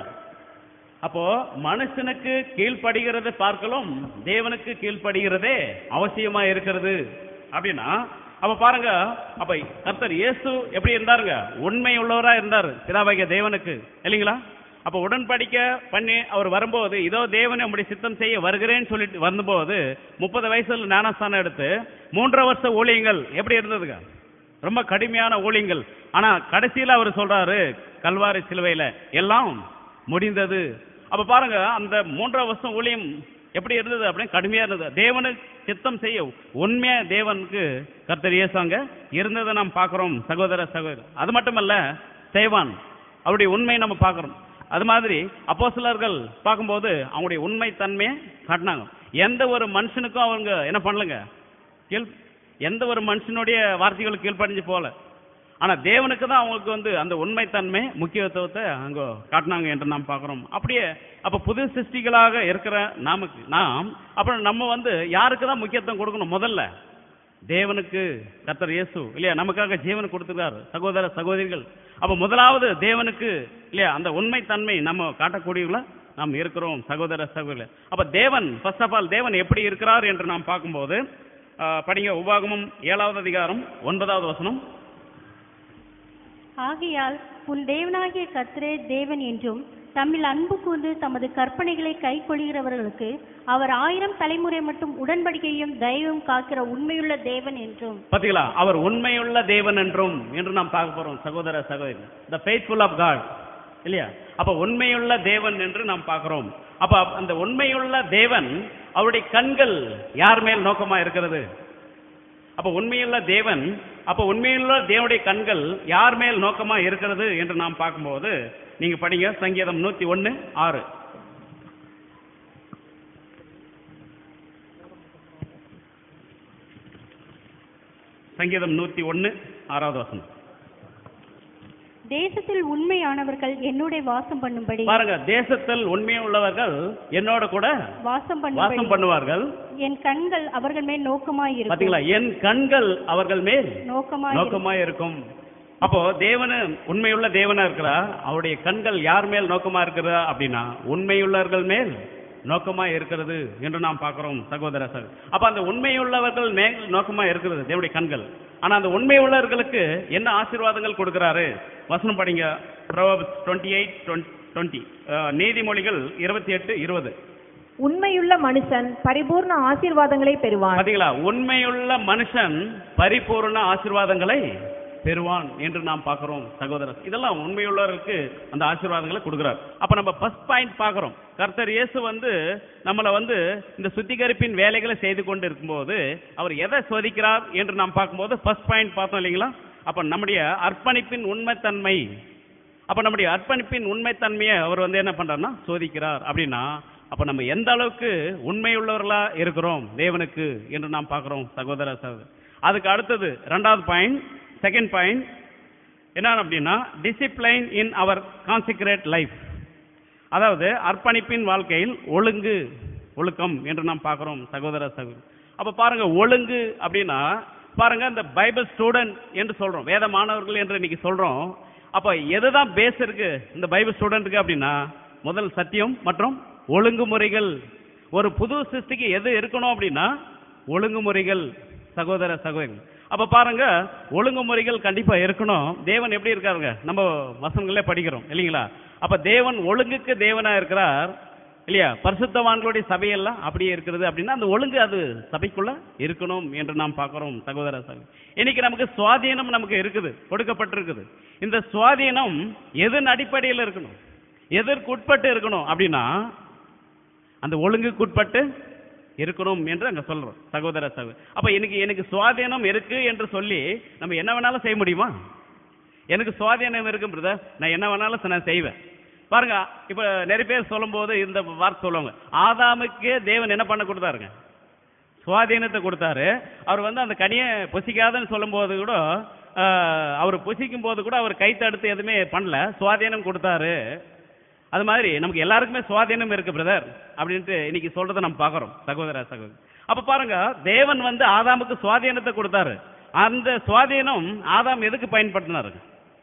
அப்போ மனுஷனுக்கு கீழ்ப்படுகிறதை பார்க்கலாம் தேவனுக்கு கீழ்ப்படுகிறதே அவசியமா இருக்கிறது அப்படின்னா அப்ப பாருங்க அப்ப கர்த்தர் இயேசு எப்படி இருந்தாருங்க உண்மை உள்ளவரா இருந்தார் பிதாவாகிய தேவனுக்கு இல்லைங்களா அப்ப உடன்படிக்க பண்ணி அவர் வரும்போது இதோ தேவனை உம்முடைய சித்தம் செய்ய வருகிறேன்னு சொல்லிட்டு வந்தபோது முப்பது வயசுல ஞானஸ்தானம் எடுத்து மூன்றரை வருஷ ஊழியங்கள் எப்படி இருந்ததுங்க ரொம்ப கடுமையான ஊழியங்கள் ஆனா கடைசியில அவர் சொல்றாரு கல்வாரி சிலுவையில எல்லாம் முடிந்தது அப்ப பாருங்க அந்த மூன்றரை வருஷம் ஊழியம் எப்படி இருந்தது அப்படின்னு கடுமையா இருந்தது தேவனுக்கு சித்தம் செய்ய உண்மையா தேவனுக்கு கர்த்தர் இயேசுங்க இருந்ததை நாம் பார்க்கிறோம் சகோதர சகோதரர் அது மட்டுமல்ல செய்வான் அவருடைய உண்மை நம்ம பார்க்கிறோம் அது மாதிரி அப்போஸ்தலர்கள் பார்க்கும்போது அவங்களுடைய உண்மை தன்மையை காட்டினாங்க எந்த ஒரு மனுஷனுக்கும் அவங்க என்ன பண்ணலங்க கீழ் எந்த ஒரு மனுஷனுடைய வார்த்தைகளுக்கு கீழ்ப்படிஞ்சு போல ஆனா தேவனுக்கு தான் அவங்களுக்கு வந்து அந்த உண்மைத்தன்மை முக்கியத்துவத்தை அங்க காட்டினாங்க என்று நாம் பார்க்கிறோம் அப்படியே அப்ப புது சிருஷ்டிகளாக இருக்கிற நமக்கு நாம் அப்புறம் நம்ம வந்து யாருக்கு தான் முக்கியத்துவம் கொடுக்கணும் முதல்ல தேவனுக்கு கர்த்தர் இயேசு இல்லையா நமக்காக ஜீவன் கொடுத்துருக்காரு சகோதர சகோதரிகள் அப்ப முதலாவது தேவனுக்கு இல்லையா அந்த உண்மைத்தன்மை நம்ம காட்டக்கூடியவங்கள நாம் இருக்கிறோம் சகோதர சகோதரர் அப்ப தேவன் ஃபர்ஸ்ட் ஆஃப் ஆல் தேவன் எப்படி இருக்கிறார் என்று நாம் பார்க்கும்போது ஆ, படிங்க உபாகமம் ஏழாவது அதிகாரம் ஒன்பதாவது வசனம் ஆகையால் உன் தேவனாகிய கர்த்தரே தேவன் என்றும் தம்மில் அன்பு கூர்ந்து தமது கற்பனைகளை கைக்கொள்கிறவர்களுக்கு அவர் ஆயிரம் தலைமுறை மட்டும் உடன்படிக்கையும் தயவும் காக்கிற உண்மையுள்ள தேவன் என்றும் பாத்தீங்களா அவர் உண்மையுள்ள தேவன் என்றும் என்று நாம் பார்க்க போறோம் சகோதர சகோதரி த ஃபேத்ஃபுல் ஆஃப் காட் இல்லையா அப்ப உண்மையுள்ள தேவன் என்று நாம் பார்க்கிறோம் அப்ப அந்த உண்மையுள்ள தேவன் அவருடைய கண்கள் யார் மேல் நோக்கமா இருக்கிறது அப்ப உண்மையுள்ள தேவன் அப்ப உண்மையுள்ள தேவனுடைய கண்கள் யார் மேல் நோக்கமா இருக்கிறது என்று நாம் பார்க்கும்போது நீங்க படிங்க சங்கீதம் நூத்தி ஒன்னு ஆறு சங்கீதம் நூத்தி ஒன்னு ஆறாவது வசனம் தேசத்தில் உண்மையானவர்கள் என்னுடைய வாசம் பண்ணும்படி பாருங்க தேசத்தில் உண்மை உள்ளவர்கள் என்னோட கூட வாசம் வாசம் பண்ணும்படி பண்ணுவார்கள் என் கண்கள் அவர்கள் மேல் நோக்கமாய் இருக்கும் பாத்தீங்களா என் கண்கள் அவர்கள் மேல் நோக்கமாய் இருக்கும். நோக்கமா இருக்கும் அப்போ தேவனு உண்மையுள்ள தேவனா இருக்கிறா அவருடைய கண்கள் யார் மேல் நோக்கமா இருக்கிறா அப்படின்னா உண்மையுள்ளவர்கள் மேல் நோக்கமா இருக்கிறது என்று நாம் பார்க்கிறோம் சகோதர சகோ அப்ப அந்த உண்மையுள்ளவர்கள் மேல் நோக்கமா இருக்கிறது தேவனுடைய கண்கள் ஆனா அந்த உண்மை உள்ளவர்களுக்கு என்ன ஆசீர்வாதங்கள் கொடுக்கிறாரு வசனம் படிங்க டுவெண்ட்டி எயிட் டுவெண்ட்டி நீதிமொழிகள் இருபத்தி எட்டு இருபது உண்மையுள்ள மனுஷன் பரிபூர்ண ஆசீர்வாதங்களை பெறுவான் பாத்தீங்களா உண்மையுள்ள மனுஷன் பரிபூர்ண ஆசீர்வாதங்களை பெறுவான் என்று நாம் பார்க்கிறோம் சகோதரர் இதெல்லாம் உண்மையுள்ளவருக்கு அந்த ஆசீர்வாதங்களை கொடுக்கிறார் அப்ப நம்ம ஃபர்ஸ்ட் பாயிண்ட் பார்க்கிறோம் கர்த்தர் இயேசு வந்து நம்மளை வந்து இந்த சுத்திகரிப்பின் வேலைகளை செய்து கொண்டு இருக்கும்போது அவர் எதை சோதிக்கிறார் என்று நாம் பார்க்கும்போது ஃபர்ஸ்ட் பாயிண்ட் பார்த்தோம் இல்லைங்களா அப்ப நம்முடைய அர்ப்பணிப்பின் உண்மைத்தன்மை அப்ப நம்முடைய அர்ப்பணிப்பின் உண்மைத்தன்மையை அவர் வந்து என்ன பண்றாருன்னா சோதிக்கிறார் அப்படின்னா அப்ப நம்ம எந்த அளவுக்கு உண்மையுள்ளவர்களா இருக்கிறோம் தேவனுக்கு என்று நாம் பார்க்கிறோம் சகோதர சகோதரி அதுக்கு அடுத்தது ரெண்டாவது பாயிண்ட் செகண்ட் பாயிண்ட் என்ன அப்படின்னா discipline in our consecrate life அதாவது அர்ப்பணிப்பின் வாழ்க்கையில் ஒழுங்கு ஒழுக்கம் என்று நாம் பார்க்கிறோம் சகோதர சகோதரி அப்ப பாருங்க ஒழுங்கு அப்படின்னா பாருங்க இந்த பைபிள் ஸ்டூடெண்ட் என்று சொல்றோம் வேத மாணவர்கள் என்று இன்னைக்கு சொல்றோம் அப்ப எதுதான் பேஸ் இருக்கு இந்த பைபிள் ஸ்டூடெண்ட்டுக்கு அப்படின்னா முதல் சத்தியம் மற்றும் ஒழுங்குமுறைகள் ஒரு புது சிருஷ்டிக்கு எது இருக்கணும் அப்படின்னா ஒழுங்குமுறைகள் சகோதர சகோதரி அப்ப பாருங்க ஒழுங்குமுறைகள் கண்டிப்பா இருக்கணும் தேவன் எப்படி இருக்காருங்க நம்ம வசனங்களே படிக்கிறோம் இல்லைங்களா அப்ப தேவன் ஒழுங்குக்கு தேவனா இருக்கிறார் இல்லையா பரிசுத்தவான்களுடைய சபையெல்லாம் அப்படியே இருக்கிறது அப்படின்னா அந்த ஒழுங்கு அது சபைக்குள்ள இருக்கணும் என்று நாம் பார்க்கிறோம் சகோதர சகோதரி இன்னைக்கு நமக்கு சுவாதீனம் நமக்கு இருக்குது கொடுக்கப்பட்டிருக்குது இந்த சுவாதீனம் எதன் அடிப்படையில் இருக்கணும் எதற்கு உட்பட்டு இருக்கணும் அப்படின்னா அந்த ஒழுங்குக்கு உட்பட்டு இருக்கணும் என்று அங்க சொல்றோம் சகோதர சகோதரி அப்ப எனக்கு எனக்கு சுவாதீனம் இருக்கு என்று சொல்லி நம்ம என்ன வேணாலும் செய்ய முடியுமா எனக்கு சுவாதீனம் இருக்கு பிரதர் நான் என்ன வேணாலும் நான் செய்வேன் பாருங்க இப்ப நிறைய பேர் சொல்லும்போது இந்த வார்த்தை சொல்லுவாங்க ஆதாமுக்கே தேவன் என்ன பண்ண கொடுத்தாருங்க சுவாதீனத்தை கொடுத்தாரு அவர் வந்து அந்த கனியை புசிக்காதன்னு சொல்லும்போது கூட ஆஹ், அவர் புசிக்கும் போது கூட அவர் கை தடுத்து எதுவுமே பண்ணல சுவாதீனம் கொடுத்தாரு அது மாதிரி நமக்கு எல்லாருக்குமே சுவாதீனம் இருக்கு பிரதர் அப்படின்ட்டு இன்னைக்கு சொல்றதை நம்ம பார்க்கறோம் சகோதர சகோதரி அப்ப பாருங்க தேவன் வந்து ஆதாமுக்கு சுவாதீனத்தை கொடுத்தாரு அந்த சுவாதீனம் ஆதாம் எதுக்கு பயன்படுத்தினாருங்க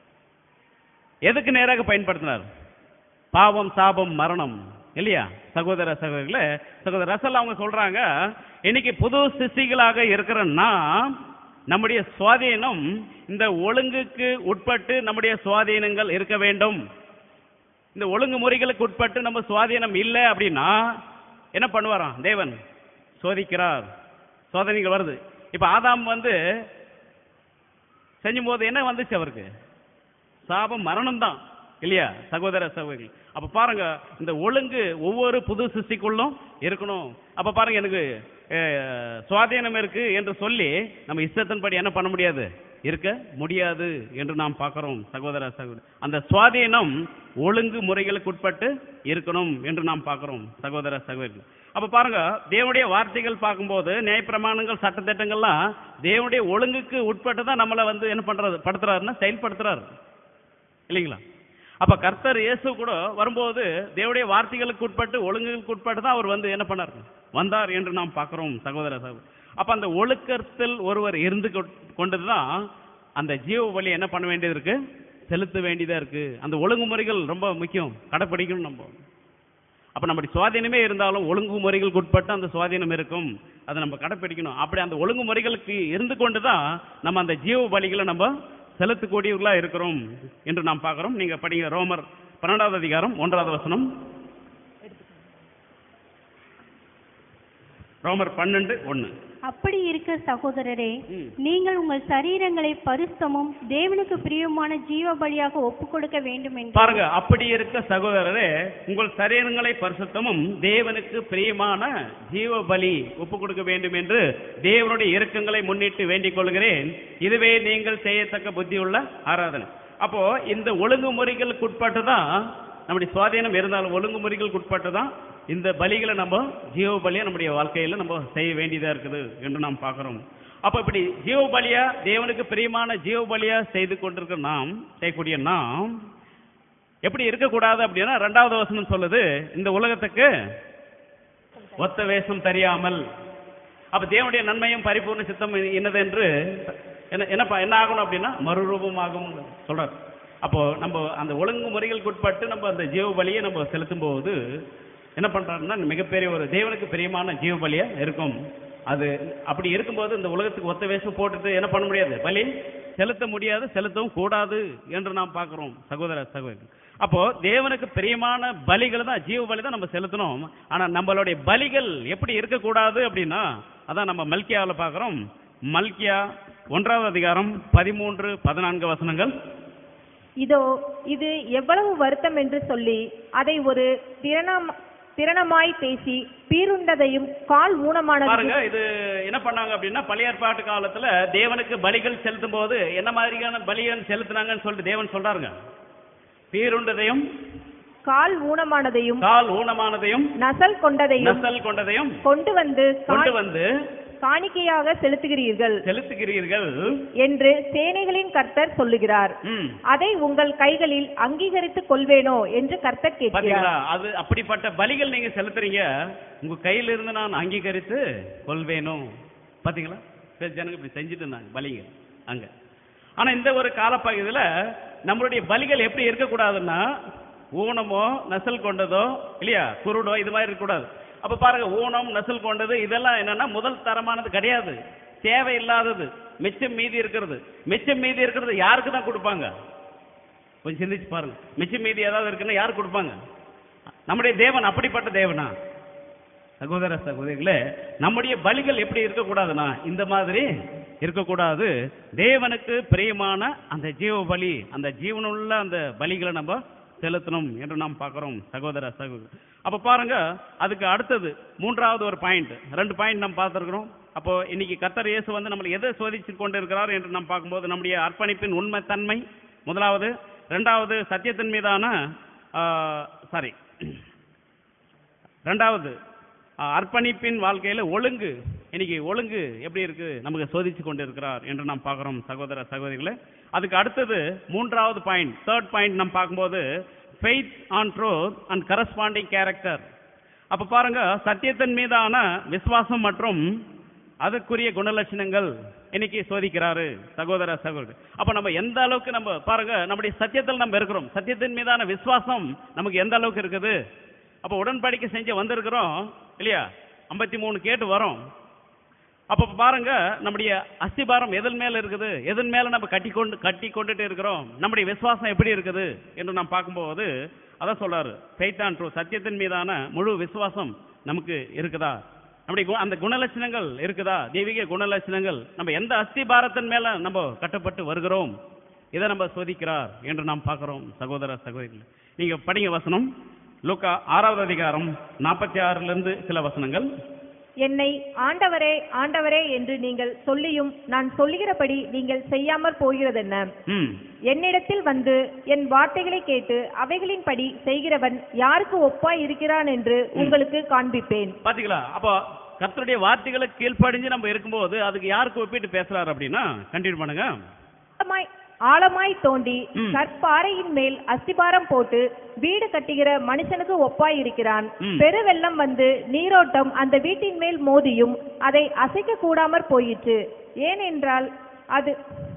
எதுக்கு நேராக பயன்படுத்தினார் பாவம் சாபம் மரணம் இல்லையா சகோதர சகோதரிகளே சகோதர ரசல் அவங்க சொல்றாங்க இன்னைக்கு புது சிசிகளாக இருக்கிற நாம் நம்முடைய சுவாதீனம் இந்த ஒழுங்குக்கு உட்பட்டு நம்முடைய சுவாதீனங்கள் இருக்க வேண்டும் இந்த ஒழுங்குமுறைகளுக்கு உட்பட்டு நம்ம சுவாதீனம் இல்லை அப்படின்னா என்ன பண்ணுவாராம் தேவன் சோதிக்கிறார் சோதனைகள் வருது இப்ப ஆதாம் வந்து செஞ்சும் போது என்ன வந்துச்சு அவருக்கு சாபம் மரணம் தான் இல்லையா சகோதர சகோதரி அப்ப பாருங்க இந்த ஒழுங்கு ஒவ்வொரு புது சிருஷ்டிக்குள்ளும் இருக்கணும் அப்ப பாருங்க எனக்கு அஹ், சுவாதீனம் இருக்கு என்று சொல்லி நம்ம இஷ்டத்தின்படி என்ன பண்ண முடியாது இருக்க முடியாது என்று நாம் பார்க்கிறோம் சகோதர சகோதரி அந்த சுவாதீனம் ஒழுங்கு முறைகளுக்கு உட்பட்டு இருக்கணும் என்று நாம் பார்க்கிறோம் சகோதர சகோதரி அப்ப பாருங்க தேவனுடைய வார்த்தைகள் பார்க்கும்போது நியாயப்பிரமாணங்கள் சட்டத்திட்டங்கள்லாம் தேவனுடைய ஒழுங்குக்கு உட்பட்டு தான் நம்மளை வந்து என்ன பண்றது படுத்துறாருன்னா செயல்படுத்துறாரு இல்லைங்களா அப்ப கர்த்தர் இயேசு கூட வரும்போது தேவனுடைய வார்த்தைகளுக்கு உட்பட்டு ஒழுங்குகளுக்கு உட்பட்டு தான் அவர் வந்து என்ன பண்ணார் வந்தார் என்று நாம் பார்க்கிறோம் சகோதர சகோதரி அப்ப அந்த ஒழுக்கத்தில் ஒருவர் இருந்து கொண்டது தான் அந்த ஜீவ வழி என்ன பண்ண வேண்டியது இருக்கு செலுத்த வேண்டியதா இருக்கு அந்த ஒழுங்குமுறைகள் ரொம்ப முக்கியம் கடைப்பிடிக்கணும் நம்ம அப்ப நம்முடைய சுவாதீனமே இருந்தாலும் ஒழுங்குமுறைகளுக்கு உட்பட்டு அந்த சுவாதீனம் இருக்கும் அதை நம்ம கடைப்பிடிக்கணும் அப்படி அந்த ஒழுங்குமுறைகளுக்கு இருந்து கொண்டு தான் நம்ம அந்த ஜீவ பலிகளை நம்ம செலுத்தக்கூடியவர்களா இருக்கிறோம் என்று நாம் பார்க்கிறோம் நீங்க படிங்க ரோமர் பன்னெண்டாவது அதிகாரம் ஒன்றாவது வசனம் ரோமர் பன்னெண்டு ஒன்னு அப்படி இருக்க சகோதரரே ம். நீங்கள் உங்கள் சரீரங்களை பரிசுத்தமும் தேவனுக்கு பிரியமான ஜீவ பலியாக ஒப்புக் கொடுக்க வேண்டும் என்று பாருங்க அப்படி இருக்க சகோதரரே உங்கள் சரீரங்களை பரிசுத்தமும் தேவனுக்கு பிரியமான ஜீவ பலி ஒப்பு கொடுக்க வேண்டும் என்று தேவனுடைய இறக்கங்களை முன்னிட்டு வேண்டிக் கொள்கிறேன் இதுவே நீங்கள் செய்யத்தக்க புத்தியுள்ள ஆராதனை அப்போ இந்த ஒழுங்குமுறைகளுக்கு உட்பட்டு தான் நம்முடைய சுவாதீனம் இருந்தாலும் ஒழுங்குமுறைகளுக்கு உட்பட்டு தான் இந்த பலிகளை நம்ம ஜீவ பலியை நம்முடைய வாழ்க்கையில நம்ம செய்ய வேண்டியதா இருக்குது என்று நாம் பார்க்கிறோம் அப்ப இப்படி ஜீவ பலியா தேவனுக்கு பிரியமான ஜீவ பலியா செய்து கொண்டிருக்கிற நாம் செய்யக்கூடிய நாம் எப்படி இருக்கக்கூடாது அப்படின்னா ரெண்டாவது வசனம் சொல்லுது இந்த உலகத்துக்கு ஒத்த வேஷம் தெரியாமல் அப்ப தேவனுடைய நன்மையும் பரிபூர்ண சித்தம் என்னதென்று என்ன என்னப்பா என்ன ஆகணும் அப்படின்னா மறுரூபமாகும் சொல்றார் அப்போ நம்ம அந்த ஒழுங்கு முறைகளுக்கு உட்பட்டு நம்ம அந்த ஜீவ பலியை நம்ம செலுத்தும் போது என்ன பண்றாருன்னா மிகப்பெரிய ஒரு தேவனுக்கு பிரியமான ஜீவ பலியா இருக்கும் அது அப்படி இருக்கும்போது இந்த உலகத்துக்கு ஒத்த வேஷம் போட்டுட்டு என்ன பண்ண முடியாது பலி செலுத்த முடியாது செலுத்தவும் கூடாது என்று நாம் பார்க்கிறோம் சகோதர சகோதரி அப்போ தேவனுக்கு பிரியமான பலிகள் தான் ஜீவ பலி தான் நம்ம செலுத்தணும் ஆனா நம்மளுடைய பலிகள் எப்படி இருக்கக்கூடாது அப்படின்னா அதான் நம்ம மல்கியாவில் பார்க்கிறோம் மல்கியா ஒன்றாவது அதிகாரம் பதிமூன்று பதினான்கு வசனங்கள் இதோ இது எவ்வளவு வருத்தம் என்று சொல்லி அதை ஒரு திறனம் திறனமாய் பேசி பீருண்டதையும் கால் ஊனமானதையும் பாருங்க இது என்ன பண்ணாங்க அப்படின்னா பழைய ஏற்பாட்டு காலத்துல தேவனுக்கு பலிகள் செலுத்தும் போது என்ன மாதிரியான பலிகள் செலுத்துனாங்கன்னு சொல்லிட்டு தேவன் சொல்றாருங்க பீருண்டதையும் கால் ஊனமானதையும் கால் ஊனமானதையும் நசல் கொண்டதையும் நசல் கொண்டதையும் கொண்டு வந்து கா- கொண்டு வந்து காணிக்கையாக செலுத்துகிறீர்கள் செலுத்துகிறீர்கள் என்று சேனைகளின் கர்த்தர் சொல்லுகிறார் ம் அதை உங்கள் கைகளில் அங்கீகரித்துக் கொள்வேனோ என்று கர்த்தர் கேட்கிறார் பாத்தீங்களா அது அப்படிப்பட்ட பலிகள் நீங்க செலுத்துறீங்க உங்க கையில இருந்து நான் அங்கீகரித்து கொள்வேணும் பாத்தீங்களா சரி ஜனங்க இப்படி செஞ்சுட்டு இருந்தாங்க பலிங்க அங்க ஆனா இந்த ஒரு காலப்பகுதியில நம்மளுடைய பலிகள் எப்படி இருக்கக்கூடாதுன்னா ஊனமோ நசல் கொண்டதோ இல்லையா குருடோ இது மாதிரி இருக்கக்கூடாது அப்ப பாருங்க ஊனம் நசல் கொண்டது இதெல்லாம் என்னன்னா முதல் தரமானது கிடையாது தேவையில்லாதது மிச்சம் மீதி இருக்கிறது மிச்சம் மீதி இருக்கிறது யாருக்கு தான் கொடுப்பாங்க கொஞ்சம் சிந்திச்சு பாருங்க மிச்சம் மீதி ஏதாவது இருக்குன்னா யார் கொடுப்பாங்க நம்முடைய தேவன் அப்படிப்பட்ட தேவனா சகோதர சகோதரிகளே நம்முடைய பலிகள் எப்படி இருக்கக்கூடாதுன்னா இந்த மாதிரி இருக்கக்கூடாது தேவனுக்கு பிரியமான அந்த ஜீவ பலி அந்த ஜீவனுள்ள அந்த பலிகளை நம்ம செலுத்தணும் என்று நாம் பார்க்கிறோம் சகோதர சகோதரி அப்ப பாருங்க அதுக்கு அடுத்தது மூன்றாவது ஒரு பாயிண்ட் ரெண்டு பாயிண்ட் நம்ம பார்த்துருக்கிறோம் அப்போ இன்னைக்கு கர்த்தர் இயேசு வந்து நம்மளை எதை சோதிச்சு கொண்டு இருக்கிறார் என்று நாம் பார்க்கும்போது நம்முடைய அர்ப்பணிப்பின் உண்மைத்தன்மை முதலாவது ரெண்டாவது சத்தியத்தின் மீதான சாரி ரெண்டாவது ஆஹ், அர்ப்பணிப்பின் வாழ்க்கையில ஒழுங்கு இன்னைக்கு ஒழுங்கு எப்படி இருக்கு நமக்கு சோதிச்சு கொண்டு இருக்கிறார் என்று நாம் பார்க்கிறோம் சகோதர சகோதரிகளே அதுக்கு அடுத்தது மூன்றாவது பாயிண்ட் தேர்ட் பாயிண்ட் நாம் பார்க்கும்போது faith on truth and corresponding character அப்ப பாருங்க சத்தியத்தின் மீதான விசுவாசம் மற்றும் அதற்குரிய குணலட்சணங்கள் இன்னைக்கு சோதிக்கிறாரு சகோதர சகோதரி அப்ப நம்ம எந்த அளவுக்கு நம்ம பாருங்க நம்முடைய சத்தியத்தில் நம்ம இருக்கிறோம் சத்தியத்தின் மீதான விசுவாசம் நமக்கு எந்த அளவுக்கு இருக்குது அப்ப உடன்படிக்கை செஞ்சு வந்திருக்கிறோம் இல்லையா ஐம்பத்தி மூணு கேட்டு வரோம் அப்ப பாருங்க நம்முடைய அஸ்திபாரம் எதன் மேல இருக்குது எதன் மேல நம்ம கட்டி கொண்டு கட்டி கொண்டுட்டு இருக்கிறோம் நம்முடைய விசுவாசம் எப்படி இருக்குது என்று நாம் பார்க்கும்போது அதான் சொல்றாரு ஃபெய்த் ட்ரூ சத்தியத்தின் மீதான முழு விசுவாசம் நமக்கு இருக்குதா நம்முடைய கு- அந்த குணலட்சணங்கள் இருக்குதா தெய்வீக குணலட்சணங்கள் நம்ம எந்த அஸ்திபாரத்தின் மேல நம்ம கட்டப்பட்டு வருகிறோம் இதை நம்ம சோதிக்கிறார் என்று நாம் பார்க்கிறோம் சகோதர சகோதரிகள் நீங்க படிங்க வசனம் லூக்கா ஆறாவது அதிகாரம் நாற்பத்தி ஆறுல இருந்து சில வசனங்கள் என்னை ஆண்டவரே ஆண்டவரே என்று நீங்கள் சொல்லியும் நான் சொல்லுகிறபடி நீங்கள் செய்யாமற் போகிறதென்ன ம் என்னிடத்தில் வந்து என் வார்த்தைகளை கேட்டு அவைகளின்படி செய்கிறவன் யாருக்கு ஒப்பாய் இருக்கிறான் என்று உங்களுக்கு காண்பிப்பேன் பாத்தீங்களா அப்போ கர்த்தருடைய வார்த்தைகளை கீழ்ப்படிஞ்சு நம்ம இருக்கும்போது அதுக்கு யாருக்கு ஒப்பிட்டு பேசுறாரு அப்படின்னா கண்டினியூ பண்ணுங்க ஆழமாய் ஆழமாய் தோண்டி ம். கற்பாறையின் மேல் அஸ்திபாரம் போட்டு வீடு கட்டுகிற மனுஷனுக்கு ஒப்பாய் இருக்கிறான் ம். பெருவெள்ளம் வந்து நீரோட்டம் அந்த வீட்டின் மேல் மோதியும் அதை அசைக்க கூடாமற் போயிற்று ஏனென்றால் அது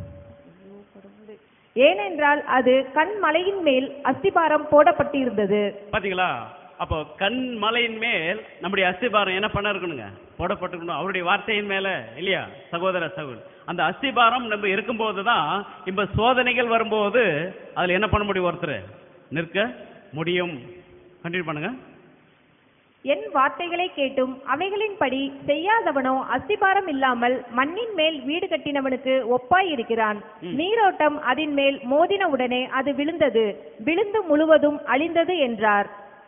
ஏனென்றால் அது கண்மலையின் மேல் அஸ்திபாரம் போடப்பட்டிருந்தது பாத்தீங்களா அப்போ கண் மலையின் மேல் நம்முடைய அஸ்திபாரம் என்ன பண்ண இருக்கணுங்க போடப்பட்டிருக்கணும் அவருடைய வார்த்தையின் மேல இல்லையா சகோதர சகோதரி அந்த அஸ்திபாரம் நம்ம இருக்கும்போது தான் இப்ப சோதனைகள் வரும்போது அதுல என்ன பண்ண முடியும் ஒருத்தர் நிற்க முடியும் கண்டினியூ பண்ணுங்க என் வார்த்தைகளை கேட்டும் அவைகளின்படி செய்யாதவனோ அஸ்திபாரம் இல்லாமல் மண்ணின் மேல் வீடு கட்டினவனுக்கு ஒப்பாய் இருக்கிறான் நீரோட்டம் அதன் மேல் மோதின உடனே அது விழுந்தது விழுந்து முழுவதும் அழிந்தது என்றார்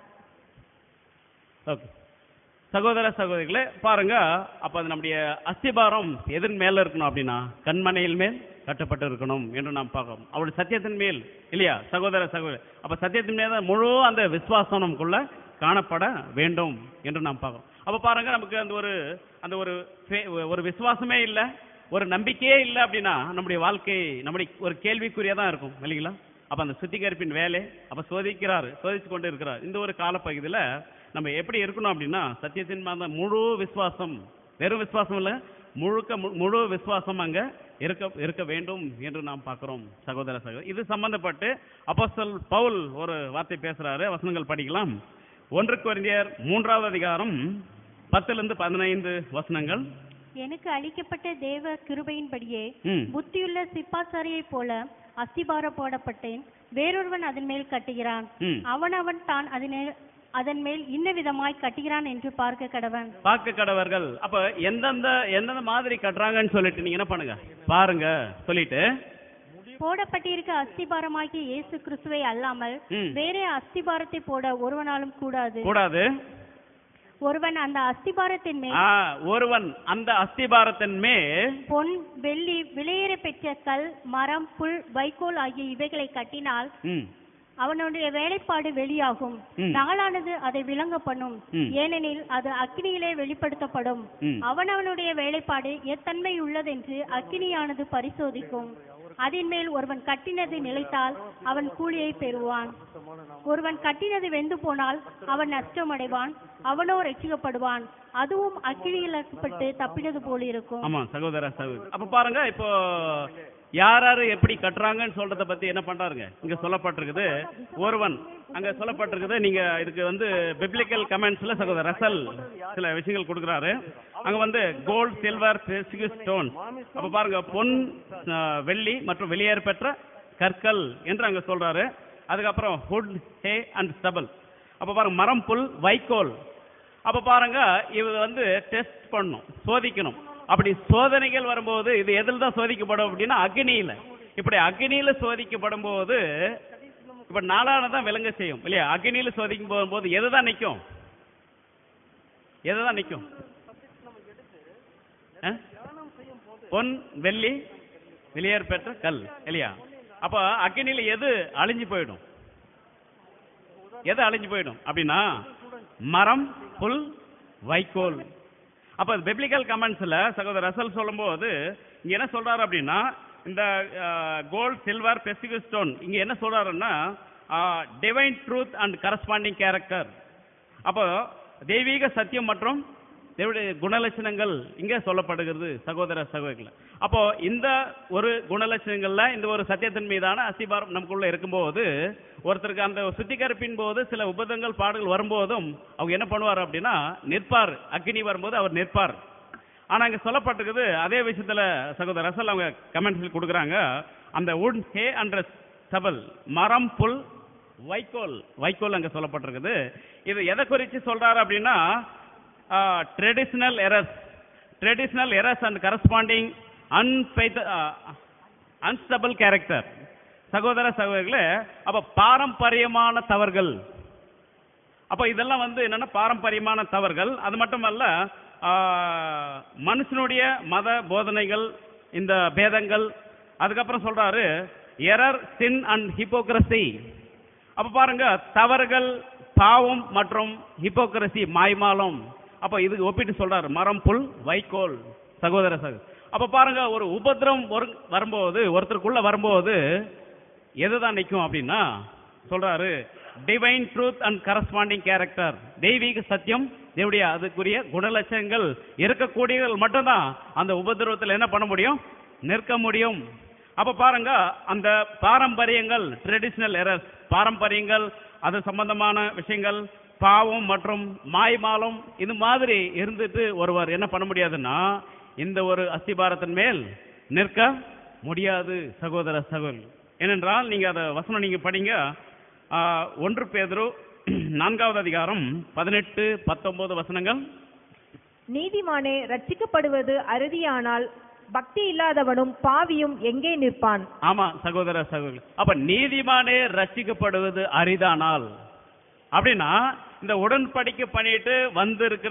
ஓகே சகோதர சகோதரிகளே பாருங்க அப்ப அது நம்முடைய அஸ்திபாரம் எதன் மேல இருக்கணும் அப்படின்னா கண்மனையில் மேல் கட்டப்பட்டு இருக்கணும் என்று நாம் பார்க்கிறோம் அவருடைய சத்தியத்தின் மேல் இல்லையா சகோதர சகோதரி அப்ப சத்தியத்தின் மேல முழு அந்த விசுவாசம் நமக்குள்ள காணப்பட வேண்டும் என்று நாம் பார்க்கிறோம் அப்ப பாருங்க நமக்கு அந்த ஒரு அந்த ஒரு ஃபே- ஒரு விசுவாசமே இல்லை ஒரு நம்பிக்கையே இல்லை அப்படின்னா நம்முடைய வாழ்க்கை நம்முடைய ஒரு கேள்விக்குறியா தான் இருக்கும் இல்லைங்களா அப்ப அந்த சுத்திகரிப்பின் வேலை அப்ப சோதிக்கிறாரு சோதிச்சு கொண்டு இருக்கிறார் இந்த ஒரு காலப்பகுதியில நம்ம எப்படி இருக்கணும் அப்படின்னா சத்தியத்தின் மேல முழு விசுவாசம் வெறும் விசுவாசம் இல்ல முழுக்க மு- முழு விசுவாசம் அங்க இருக்க இருக்க வேண்டும் என்று நாம் பார்க்கிறோம் சகோதர சகோதரி இது சம்பந்தப்பட்டு அப்போஸ்தல் பவுல் ஒரு வார்த்தை பேசுறாரு வசனங்கள் படிக்கலாம் ஒன்று கொரிந்தியர் மூன்றாவது அதிகாரம் பத்திலிருந்து பதினைந்து வசனங்கள் எனக்கு அளிக்கப்பட்ட தேவ கிருபையின்படியே ம் புத்தியுள்ள சிப்பாசாரியைப் போல அஸ்திபாரம் போடப்பட்டேன் வேறொருவன் அதன் மேல் கட்டுகிறான் ம் அவனவன் தான் அதனே அதன் மேல் இன்ன விதமாய் கட்டுகிறான் என்று பார்க்க கடவன் பார்க்க கடவர்கள் அப்ப எந்தெந்த எந்தெந்த மாதிரி கட்டுறாங்கன்னு சொல்லிட்டு நீங்க என்ன பண்ணுங்க பாருங்க சொல்லிட்டு போடப்பட்டிருக்க அஸ்திபாரமாகிய இயேசு கிறிஸ்துவை அல்லாமல் ம். வேறே அஸ்திபாரத்தை போட ஒருவனாலும் கூடாது கூடாது ஒருவன் அந்த அஸ்திபாரத்தின் மேல் ஆ, ஒருவன் அந்த அஸ்திபாரத்தின் மேல் பொன் வெள்ளி விலையேற பெற்ற கல் மரம் புல் வைக்கோல் ஆகிய இவைகளை கட்டினால் ம் அவனுடைய வேலைப்பாடு வெளியாகும் ம். நாளானது அதை விளங்க பண்ணும் ம். ஏனெனில் அது அக்கினியிலே வெளிப்படுத்தப்படும் ம். அவனவனுடைய வேலைப்பாடு எத்தன்மை உள்ளதென்று அக்கினியானது பரிசோதிக்கும் அதின் மேல் ஒருவன் கட்டினது நிலைத்தால் அவன் கூலியை பெறுவான் ஒருவன் கட்டினது வெந்து போனால் அவன் நஷ்டமடைவான் அவனோ ரட்சிக்கப்படுவான் அதுவும் அக்கினியில் அகப்பட்டு தப்பினது போல் இருக்கும் ஆமா சகோதர சகோதரி அப்ப பாருங்க இப்போ யார் யாரு எப்படி கட்டுறாங்கன்னு சொல்றத பத்தி என்ன பண்றாருங்க இங்க சொல்லப்பட்டிருக்குது ஒருவன் அங்க சொல்லப்பட்டிருக்குது நீங்க இதுக்கு வந்து பிப்ளிக்கல் கமெண்ட்ஸ்ல சகோதரர் ரசல் சில விஷயங்கள் கொடுக்குறாரு அங்க வந்து கோல்ட் சில்வர் ஸ்டோன் அப்ப பாருங்க பொன் ஆ, வெள்ளி மற்றும் வெளியேற பெற்ற கற்கள் என்று அங்க சொல்றாரு அதுக்கப்புறம் ஹுட் ஹே அண்ட் ஸ்டபல் அப்ப பாருங்க மரம் புல் வைக்கோல் அப்ப பாருங்க இது வந்து டெஸ்ட் பண்ணும் சோதிக்கணும் அப்படி சோதனைகள் வரும்போது இது எதில் தான் சோதிக்கப்படும் அப்படின்னா அக்னியில இப்படி அக்னியில சோதிக்கப்படும் போது இப்ப நாளான தான் விளங்க செய்யும் இல்லையா அக்னியில சோதிக்கும் போகும்போது எது தான் நிற்கும் எது தான் நிற்கும் பொன் வெள்ளி வெளியேற பெற்ற கல் இல்லையா அப்ப அக்னியில எது அழிஞ்சு போயிடும் எது அழிஞ்சு போயிடும் அப்படின்னா மரம் புல் வைக்கோல் அப்ப பிப்ளிக்கல் கமெண்ட்ஸ்ல சகோதரர் ரசல் சொல்லும்போது இங்க என்ன சொல்றாரு அப்படின்னா இந்த கோல்ட் சில்வர் பெசிபிக் ஸ்டோன் இங்க என்ன சொல்றாருன்னா divine truth and corresponding character அப்போ தெய்வீக சத்தியம் மற்றும் தேவனுடைய குணலட்சணங்கள் இங்கே சொல்லப்படுகிறது சகோதர சகோதரிகள் அப்போ இந்த ஒரு குணலட்சணங்கள்ல இந்த ஒரு சத்தியத்தின் மீதான அஸ்திபாரம் நமக்குள்ள இருக்கும்போது ஒருத்தருக்கு அந்த சுத்திகரிப்பின் போது சில உபதங்கள் பாடுகள் வரும்போதும் அவங்க என்ன பண்ணுவார் அப்படின்னா நிற்பார் அக்னி வரும்போது அவர் நிற்பார் ஆனா இங்க சொல்லப்பட்டிருக்குது அதே விஷயத்துல சகோதரர் ரசல் அவங்க கமெண்ட்ஸில் கொடுக்குறாங்க அந்த உட் ஹே அண்ட் சபல் மரம் புல் வைக்கோல் வைக்கோல் அங்க சொல்லப்பட்டிருக்குது இது எதை குறித்து சொல்றாரு அப்படின்னா traditional errors traditional errors and corresponding unfaith unstable character சகோதர சகோதரிகளே அப்ப பாரம்பரியமான தவறுகள் அப்ப இதெல்லாம் வந்து என்னன்னா பாரம்பரியமான தவறுகள் அது மட்டுமல்ல ஆ, மனுஷனுடைய மத போதனைகள் இந்த பேதங்கள் அதுக்கப்புறம் சொல்றாரு எரர் சின் அண்ட் ஹிப்போக்ரசி அப்ப பாருங்க தவறுகள் பாவம் மற்றும் ஹிப்போக்ரசி மாய்மாலம் அப்ப இதுக்கு ஒப்பிட்டு சொல்றாரு மரம் புல் வைக்கோல் சகோதர சகோ அப்ப பாருங்க ஒரு உபத்திரம் ஒரு வரும்போது ஒருத்தருக்குள்ள வரும்போது எதுதான் நிற்கும் அப்படின்னா சொல்றாரு divine truth and corresponding character தெய்வீக சத்தியம் தேவடைய அதுக்குரிய குணலட்சணங்கள் இருக்கக்கூடியவர்கள் மட்டும்தான் அந்த உபதிரவத்தில் என்ன பண்ண முடியும் நிற்க முடியும் அப்ப பாருங்க அந்த பாரம்பரியங்கள் ட்ரெடிஷ்னல் எரர்ஸ் பாரம்பரியங்கள் அது சம்பந்தமான விஷயங்கள் பாவம் மற்றும் மாய்மாலம் இது மாதிரி இருந்துட்டு ஒருவர் என்ன பண்ண முடியாதுன்னா இந்த ஒரு அஸ்திபாரத்தின் மேல் நிற்க முடியாது சகோதர சகோதரி ஏனென்றால் நீங்க அதை வசனம் நீங்க படிங்க ஆ, ஒன்று பேதுரு நான்காவது அதிகாரம் பதினெட்டு பத்தொன்பது வசனங்கள் நீதிமானே ரட்சிக்கப்படுவது அறுதியானால் பக்தி இல்லாதவனும் பாவியும் எங்கே நிற்பான் ஆமா சகோதர சகோதரி அப்ப நீதிமானே ரட்சிக்கப்படுவது அரிதானால் அப்படின்னா இந்த உடன்படிக்கை பண்ணிட்டு வந்திருக்கிற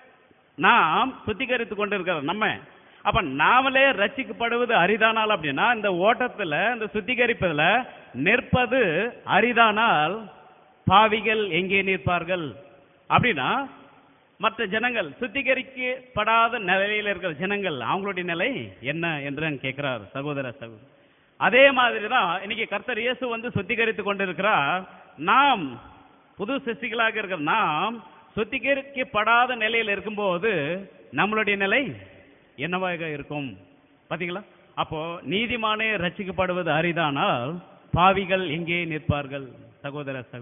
நாம் சுத்திகரித்து கொண்டிருக்கிற நம்ம அப்ப நாமளே ரட்சிக்கப்படுவது அரிதானால் அப்படின்னா இந்த ஓட்டத்துல இந்த சுத்திகரிப்பதுல நிற்பது அரிதானால் பாவிகள் எங்கே நிற்பார்கள் அப்படின்னா மற்ற ஜனங்கள் சுத்திகரிக்கப்படாத நிலையில இருக்கிற ஜனங்கள் அவங்களுடைய நிலை என்ன என்று நான் கேட்கிறார் சகோதர சகோதரி அதே மாதிரி தான் இன்னைக்கு கர்த்தர் இயேசு வந்து சுத்திகரித்து கொண்டிருக்கிறார் நாம் புது சிருஷ்டிகளாக இருக்கிற நாம் சுத்திகரிக்கப்படாத நிலையில் இருக்கும்போது நம்மளுடைய நிலை என்னவாக இருக்கும் பாத்தீங்களா அப்போ நீதிமானே ரட்சிக்கப்படுவது அரிதானால் பாவிகள் எங்கே நிற்பார்கள் சகோதர சகோதரி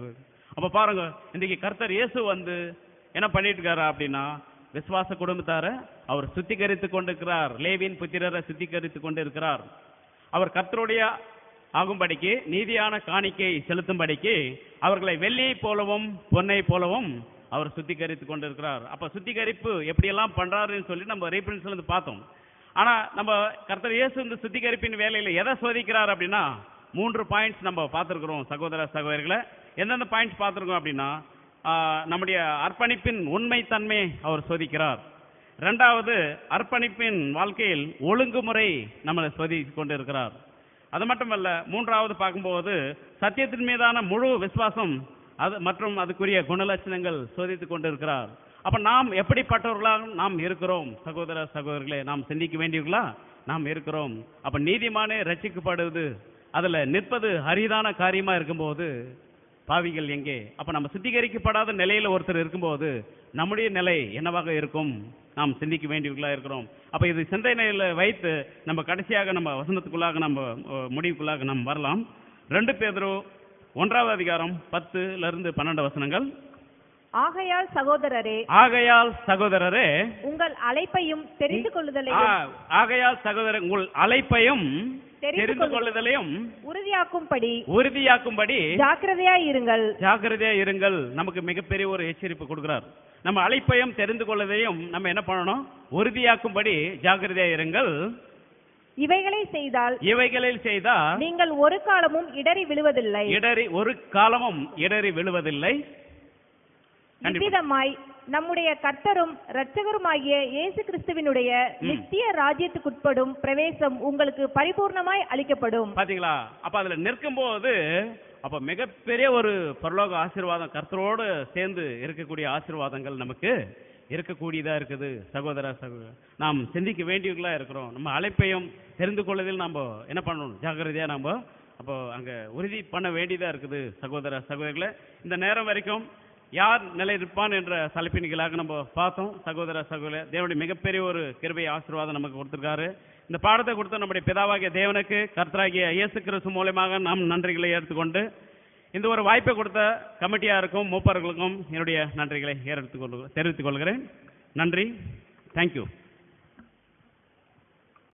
அப்ப பாருங்க இன்றைக்கு கர்த்தர் இயேசு வந்து என்ன பண்ணிட்டு இருக்காரு அப்படின்னா விசுவாச குடும்பத்தார அவர் சுத்திகரித்து கொண்டிருக்கிறார் லேவியின் புத்திரரை சுத்திகரித்து கொண்டிருக்கிறார் அவர் கர்த்தருடைய ஆகும்படிக்கு நீதியான காணிக்கை செலுத்தும்படிக்கு அவர்களை வெள்ளியை போலவும் பொன்னை போலவும் அவர் சுத்திகரித்து கொண்டிருக்கிறார் அப்ப சுத்திகரிப்பு எப்படியெல்லாம் பண்றாருன்னு சொல்லி நம்ம ரீபிரின்ஸ்ல இருந்து பார்த்தோம் ஆனா நம்ம கர்த்தர் இயேசு இந்த சுத்திகரிப்பின் வேலையில எதை சோதிக்கிறார் அப்படின்னா மூன்று பாயிண்ட்ஸ் நம்ம பார்த்திருக்கிறோம் சகோதர சகோதரிகளை எந்தெந்த பாயிண்ட்ஸ் பார்த்திருக்கோம் அப்படின்னா ஆஹ், நம்முடைய அர்ப்பணிப்பின் உண்மைத்தன்மை அவர் சோதிக்கிறார் ரெண்டாவது அர்ப்பணிப்பின் வாழ்க்கையில் ஒழுங்குமுறை நம்மளை சோதித்து கொண்டிருக்கிறார் அது மட்டுமல்ல மூன்றாவது பார்க்கும்போது சத்தியத்தின் மீதான முழு விசுவாசம் அது மற்றும் அதுக்குரிய குணலட்சணங்கள் சோதித்துக் கொண்டிருக்கிறார் அப்ப நாம் எப்படிப்பட்டவர்களாக நாம் இருக்கிறோம் சகோதர சகோதரிகளே நாம் சிந்திக்க வேண்டியவர்களா நாம் இருக்கிறோம் அப்ப நீதிமானே ரட்சிக்கப்படுவது அதுல நிற்பது அரிதான காரியமா இருக்கும்போது பாவிகள் எங்கே அப்ப நம்ம சுத்திகரிக்கப்படாத நிலையில ஒருத்தர் இருக்கும்போது நம்முடைய நிலை என்னவாக இருக்கும் நாம் சிந்திக்க வேண்டியவர்களா இருக்கிறோம் அப்ப இது சிந்தனையில வைத்து நம்ம கடைசியாக நம்ம வசனத்துக்குள்ளாக நம்ம அஹ், முடிவுக்குள்ளாக நாம் வரலாம் ரெண்டு பேதரு ஒன்றாவது அதிகாரம் பத்துல இருந்து பன்னெண்டு வசனங்கள் ஆகையால் சகோதரரே ஆகையால் சகோதரரே உங்கள் அழைப்பையும் தெரிந்து கொள்ளுதலையும் ஆ- ஆகையால் சகோதரர் உங்கள் அழைப்பையும் தெரிந்து தெரிந்து கொள்ளுதலையும் உறுதியாக்கும்படி உறுதியாக்கும்படி ஜாக்கிரதையாய் இருங்கள் ஜாக்கிரதையா இருங்கள் நமக்கு மிகப்பெரிய ஒரு எச்சரிப்பு கொடுக்கிறார் நம்ம அழைப்பையும் தெரிந்து கொள்வதையும் நம்ம என்ன பண்ணணும் உறுதியாக்கும்படி ஜாக்கிரதையா இருங்கள் இவைகளை செய்தால் இவைகளில் செய்தால் நீங்கள் ஒரு காலமும் இடறி விழுவதில்லை இடறி ஒரு காலமும் இடறி விழுவதில்லை கண்டிப்பா. இவ்விதமாய் நம்முடைய கர்த்தரும் இரட்சகருமாகிய இயேசு கிறிஸ்துவினுடைய நித்திய ராஜ்யத்துக்குட்படும் பிரவேசம் உங்களுக்கு பரிபூர்ணமாய் அளிக்கப்படும் பாத்தீங்களா அப்ப அதுல நிற்கும்போது அப்ப மிகப்பெரிய ஒரு பரலோக ஆசீர்வாதம் கர்த்தரோடு சேர்ந்து இருக்கக்கூடிய ஆசீர்வாதங்கள் நமக்கு இருக்கக்கூடியதா இருக்குது சகோதர சகோதர நாம் சிந்திக்க வேண்டியவர்களா இருக்கிறோம் நம்ம அழைப்பையும் தெரிந்து கொள்வதில் நம்ம என்ன பண்ணணும் ஜாக்கிரதையா நம்ம அப்போ அங்க உறுதி பண்ண வேண்டியதா இருக்குது சகோதர சகோதரிகளே இந்த நேரம் வரைக்கும் யார் நிலை இருப்பான் என்ற தலைப்பின்களாக நம்ம பார்த்தோம் சகோதர சகோதர தேவனுடைய மிகப்பெரிய ஒரு கிருபை ஆசீர்வாதம் நமக்கு கொடுத்திருக்காரு இந்த பாடத்தை கொடுத்த நம்முடைய பிதாவாகிய தேவனுக்கு கர்த்தராகிய இயேசு கிறிஸ்து மூலமாக நாம் நன்றிகளை எடுத்துக்கொண்டு இந்த ஒரு வாய்ப்பை கொடுத்த கமிட்டியாருக்கும் மூப்பர்களுக்கும் என்னுடைய நன்றிகளை ஏறெடுத்துக் கொள்கிறேன் தெரிவித்துக் கொள்கிறேன் நன்றி தேங்க்யூ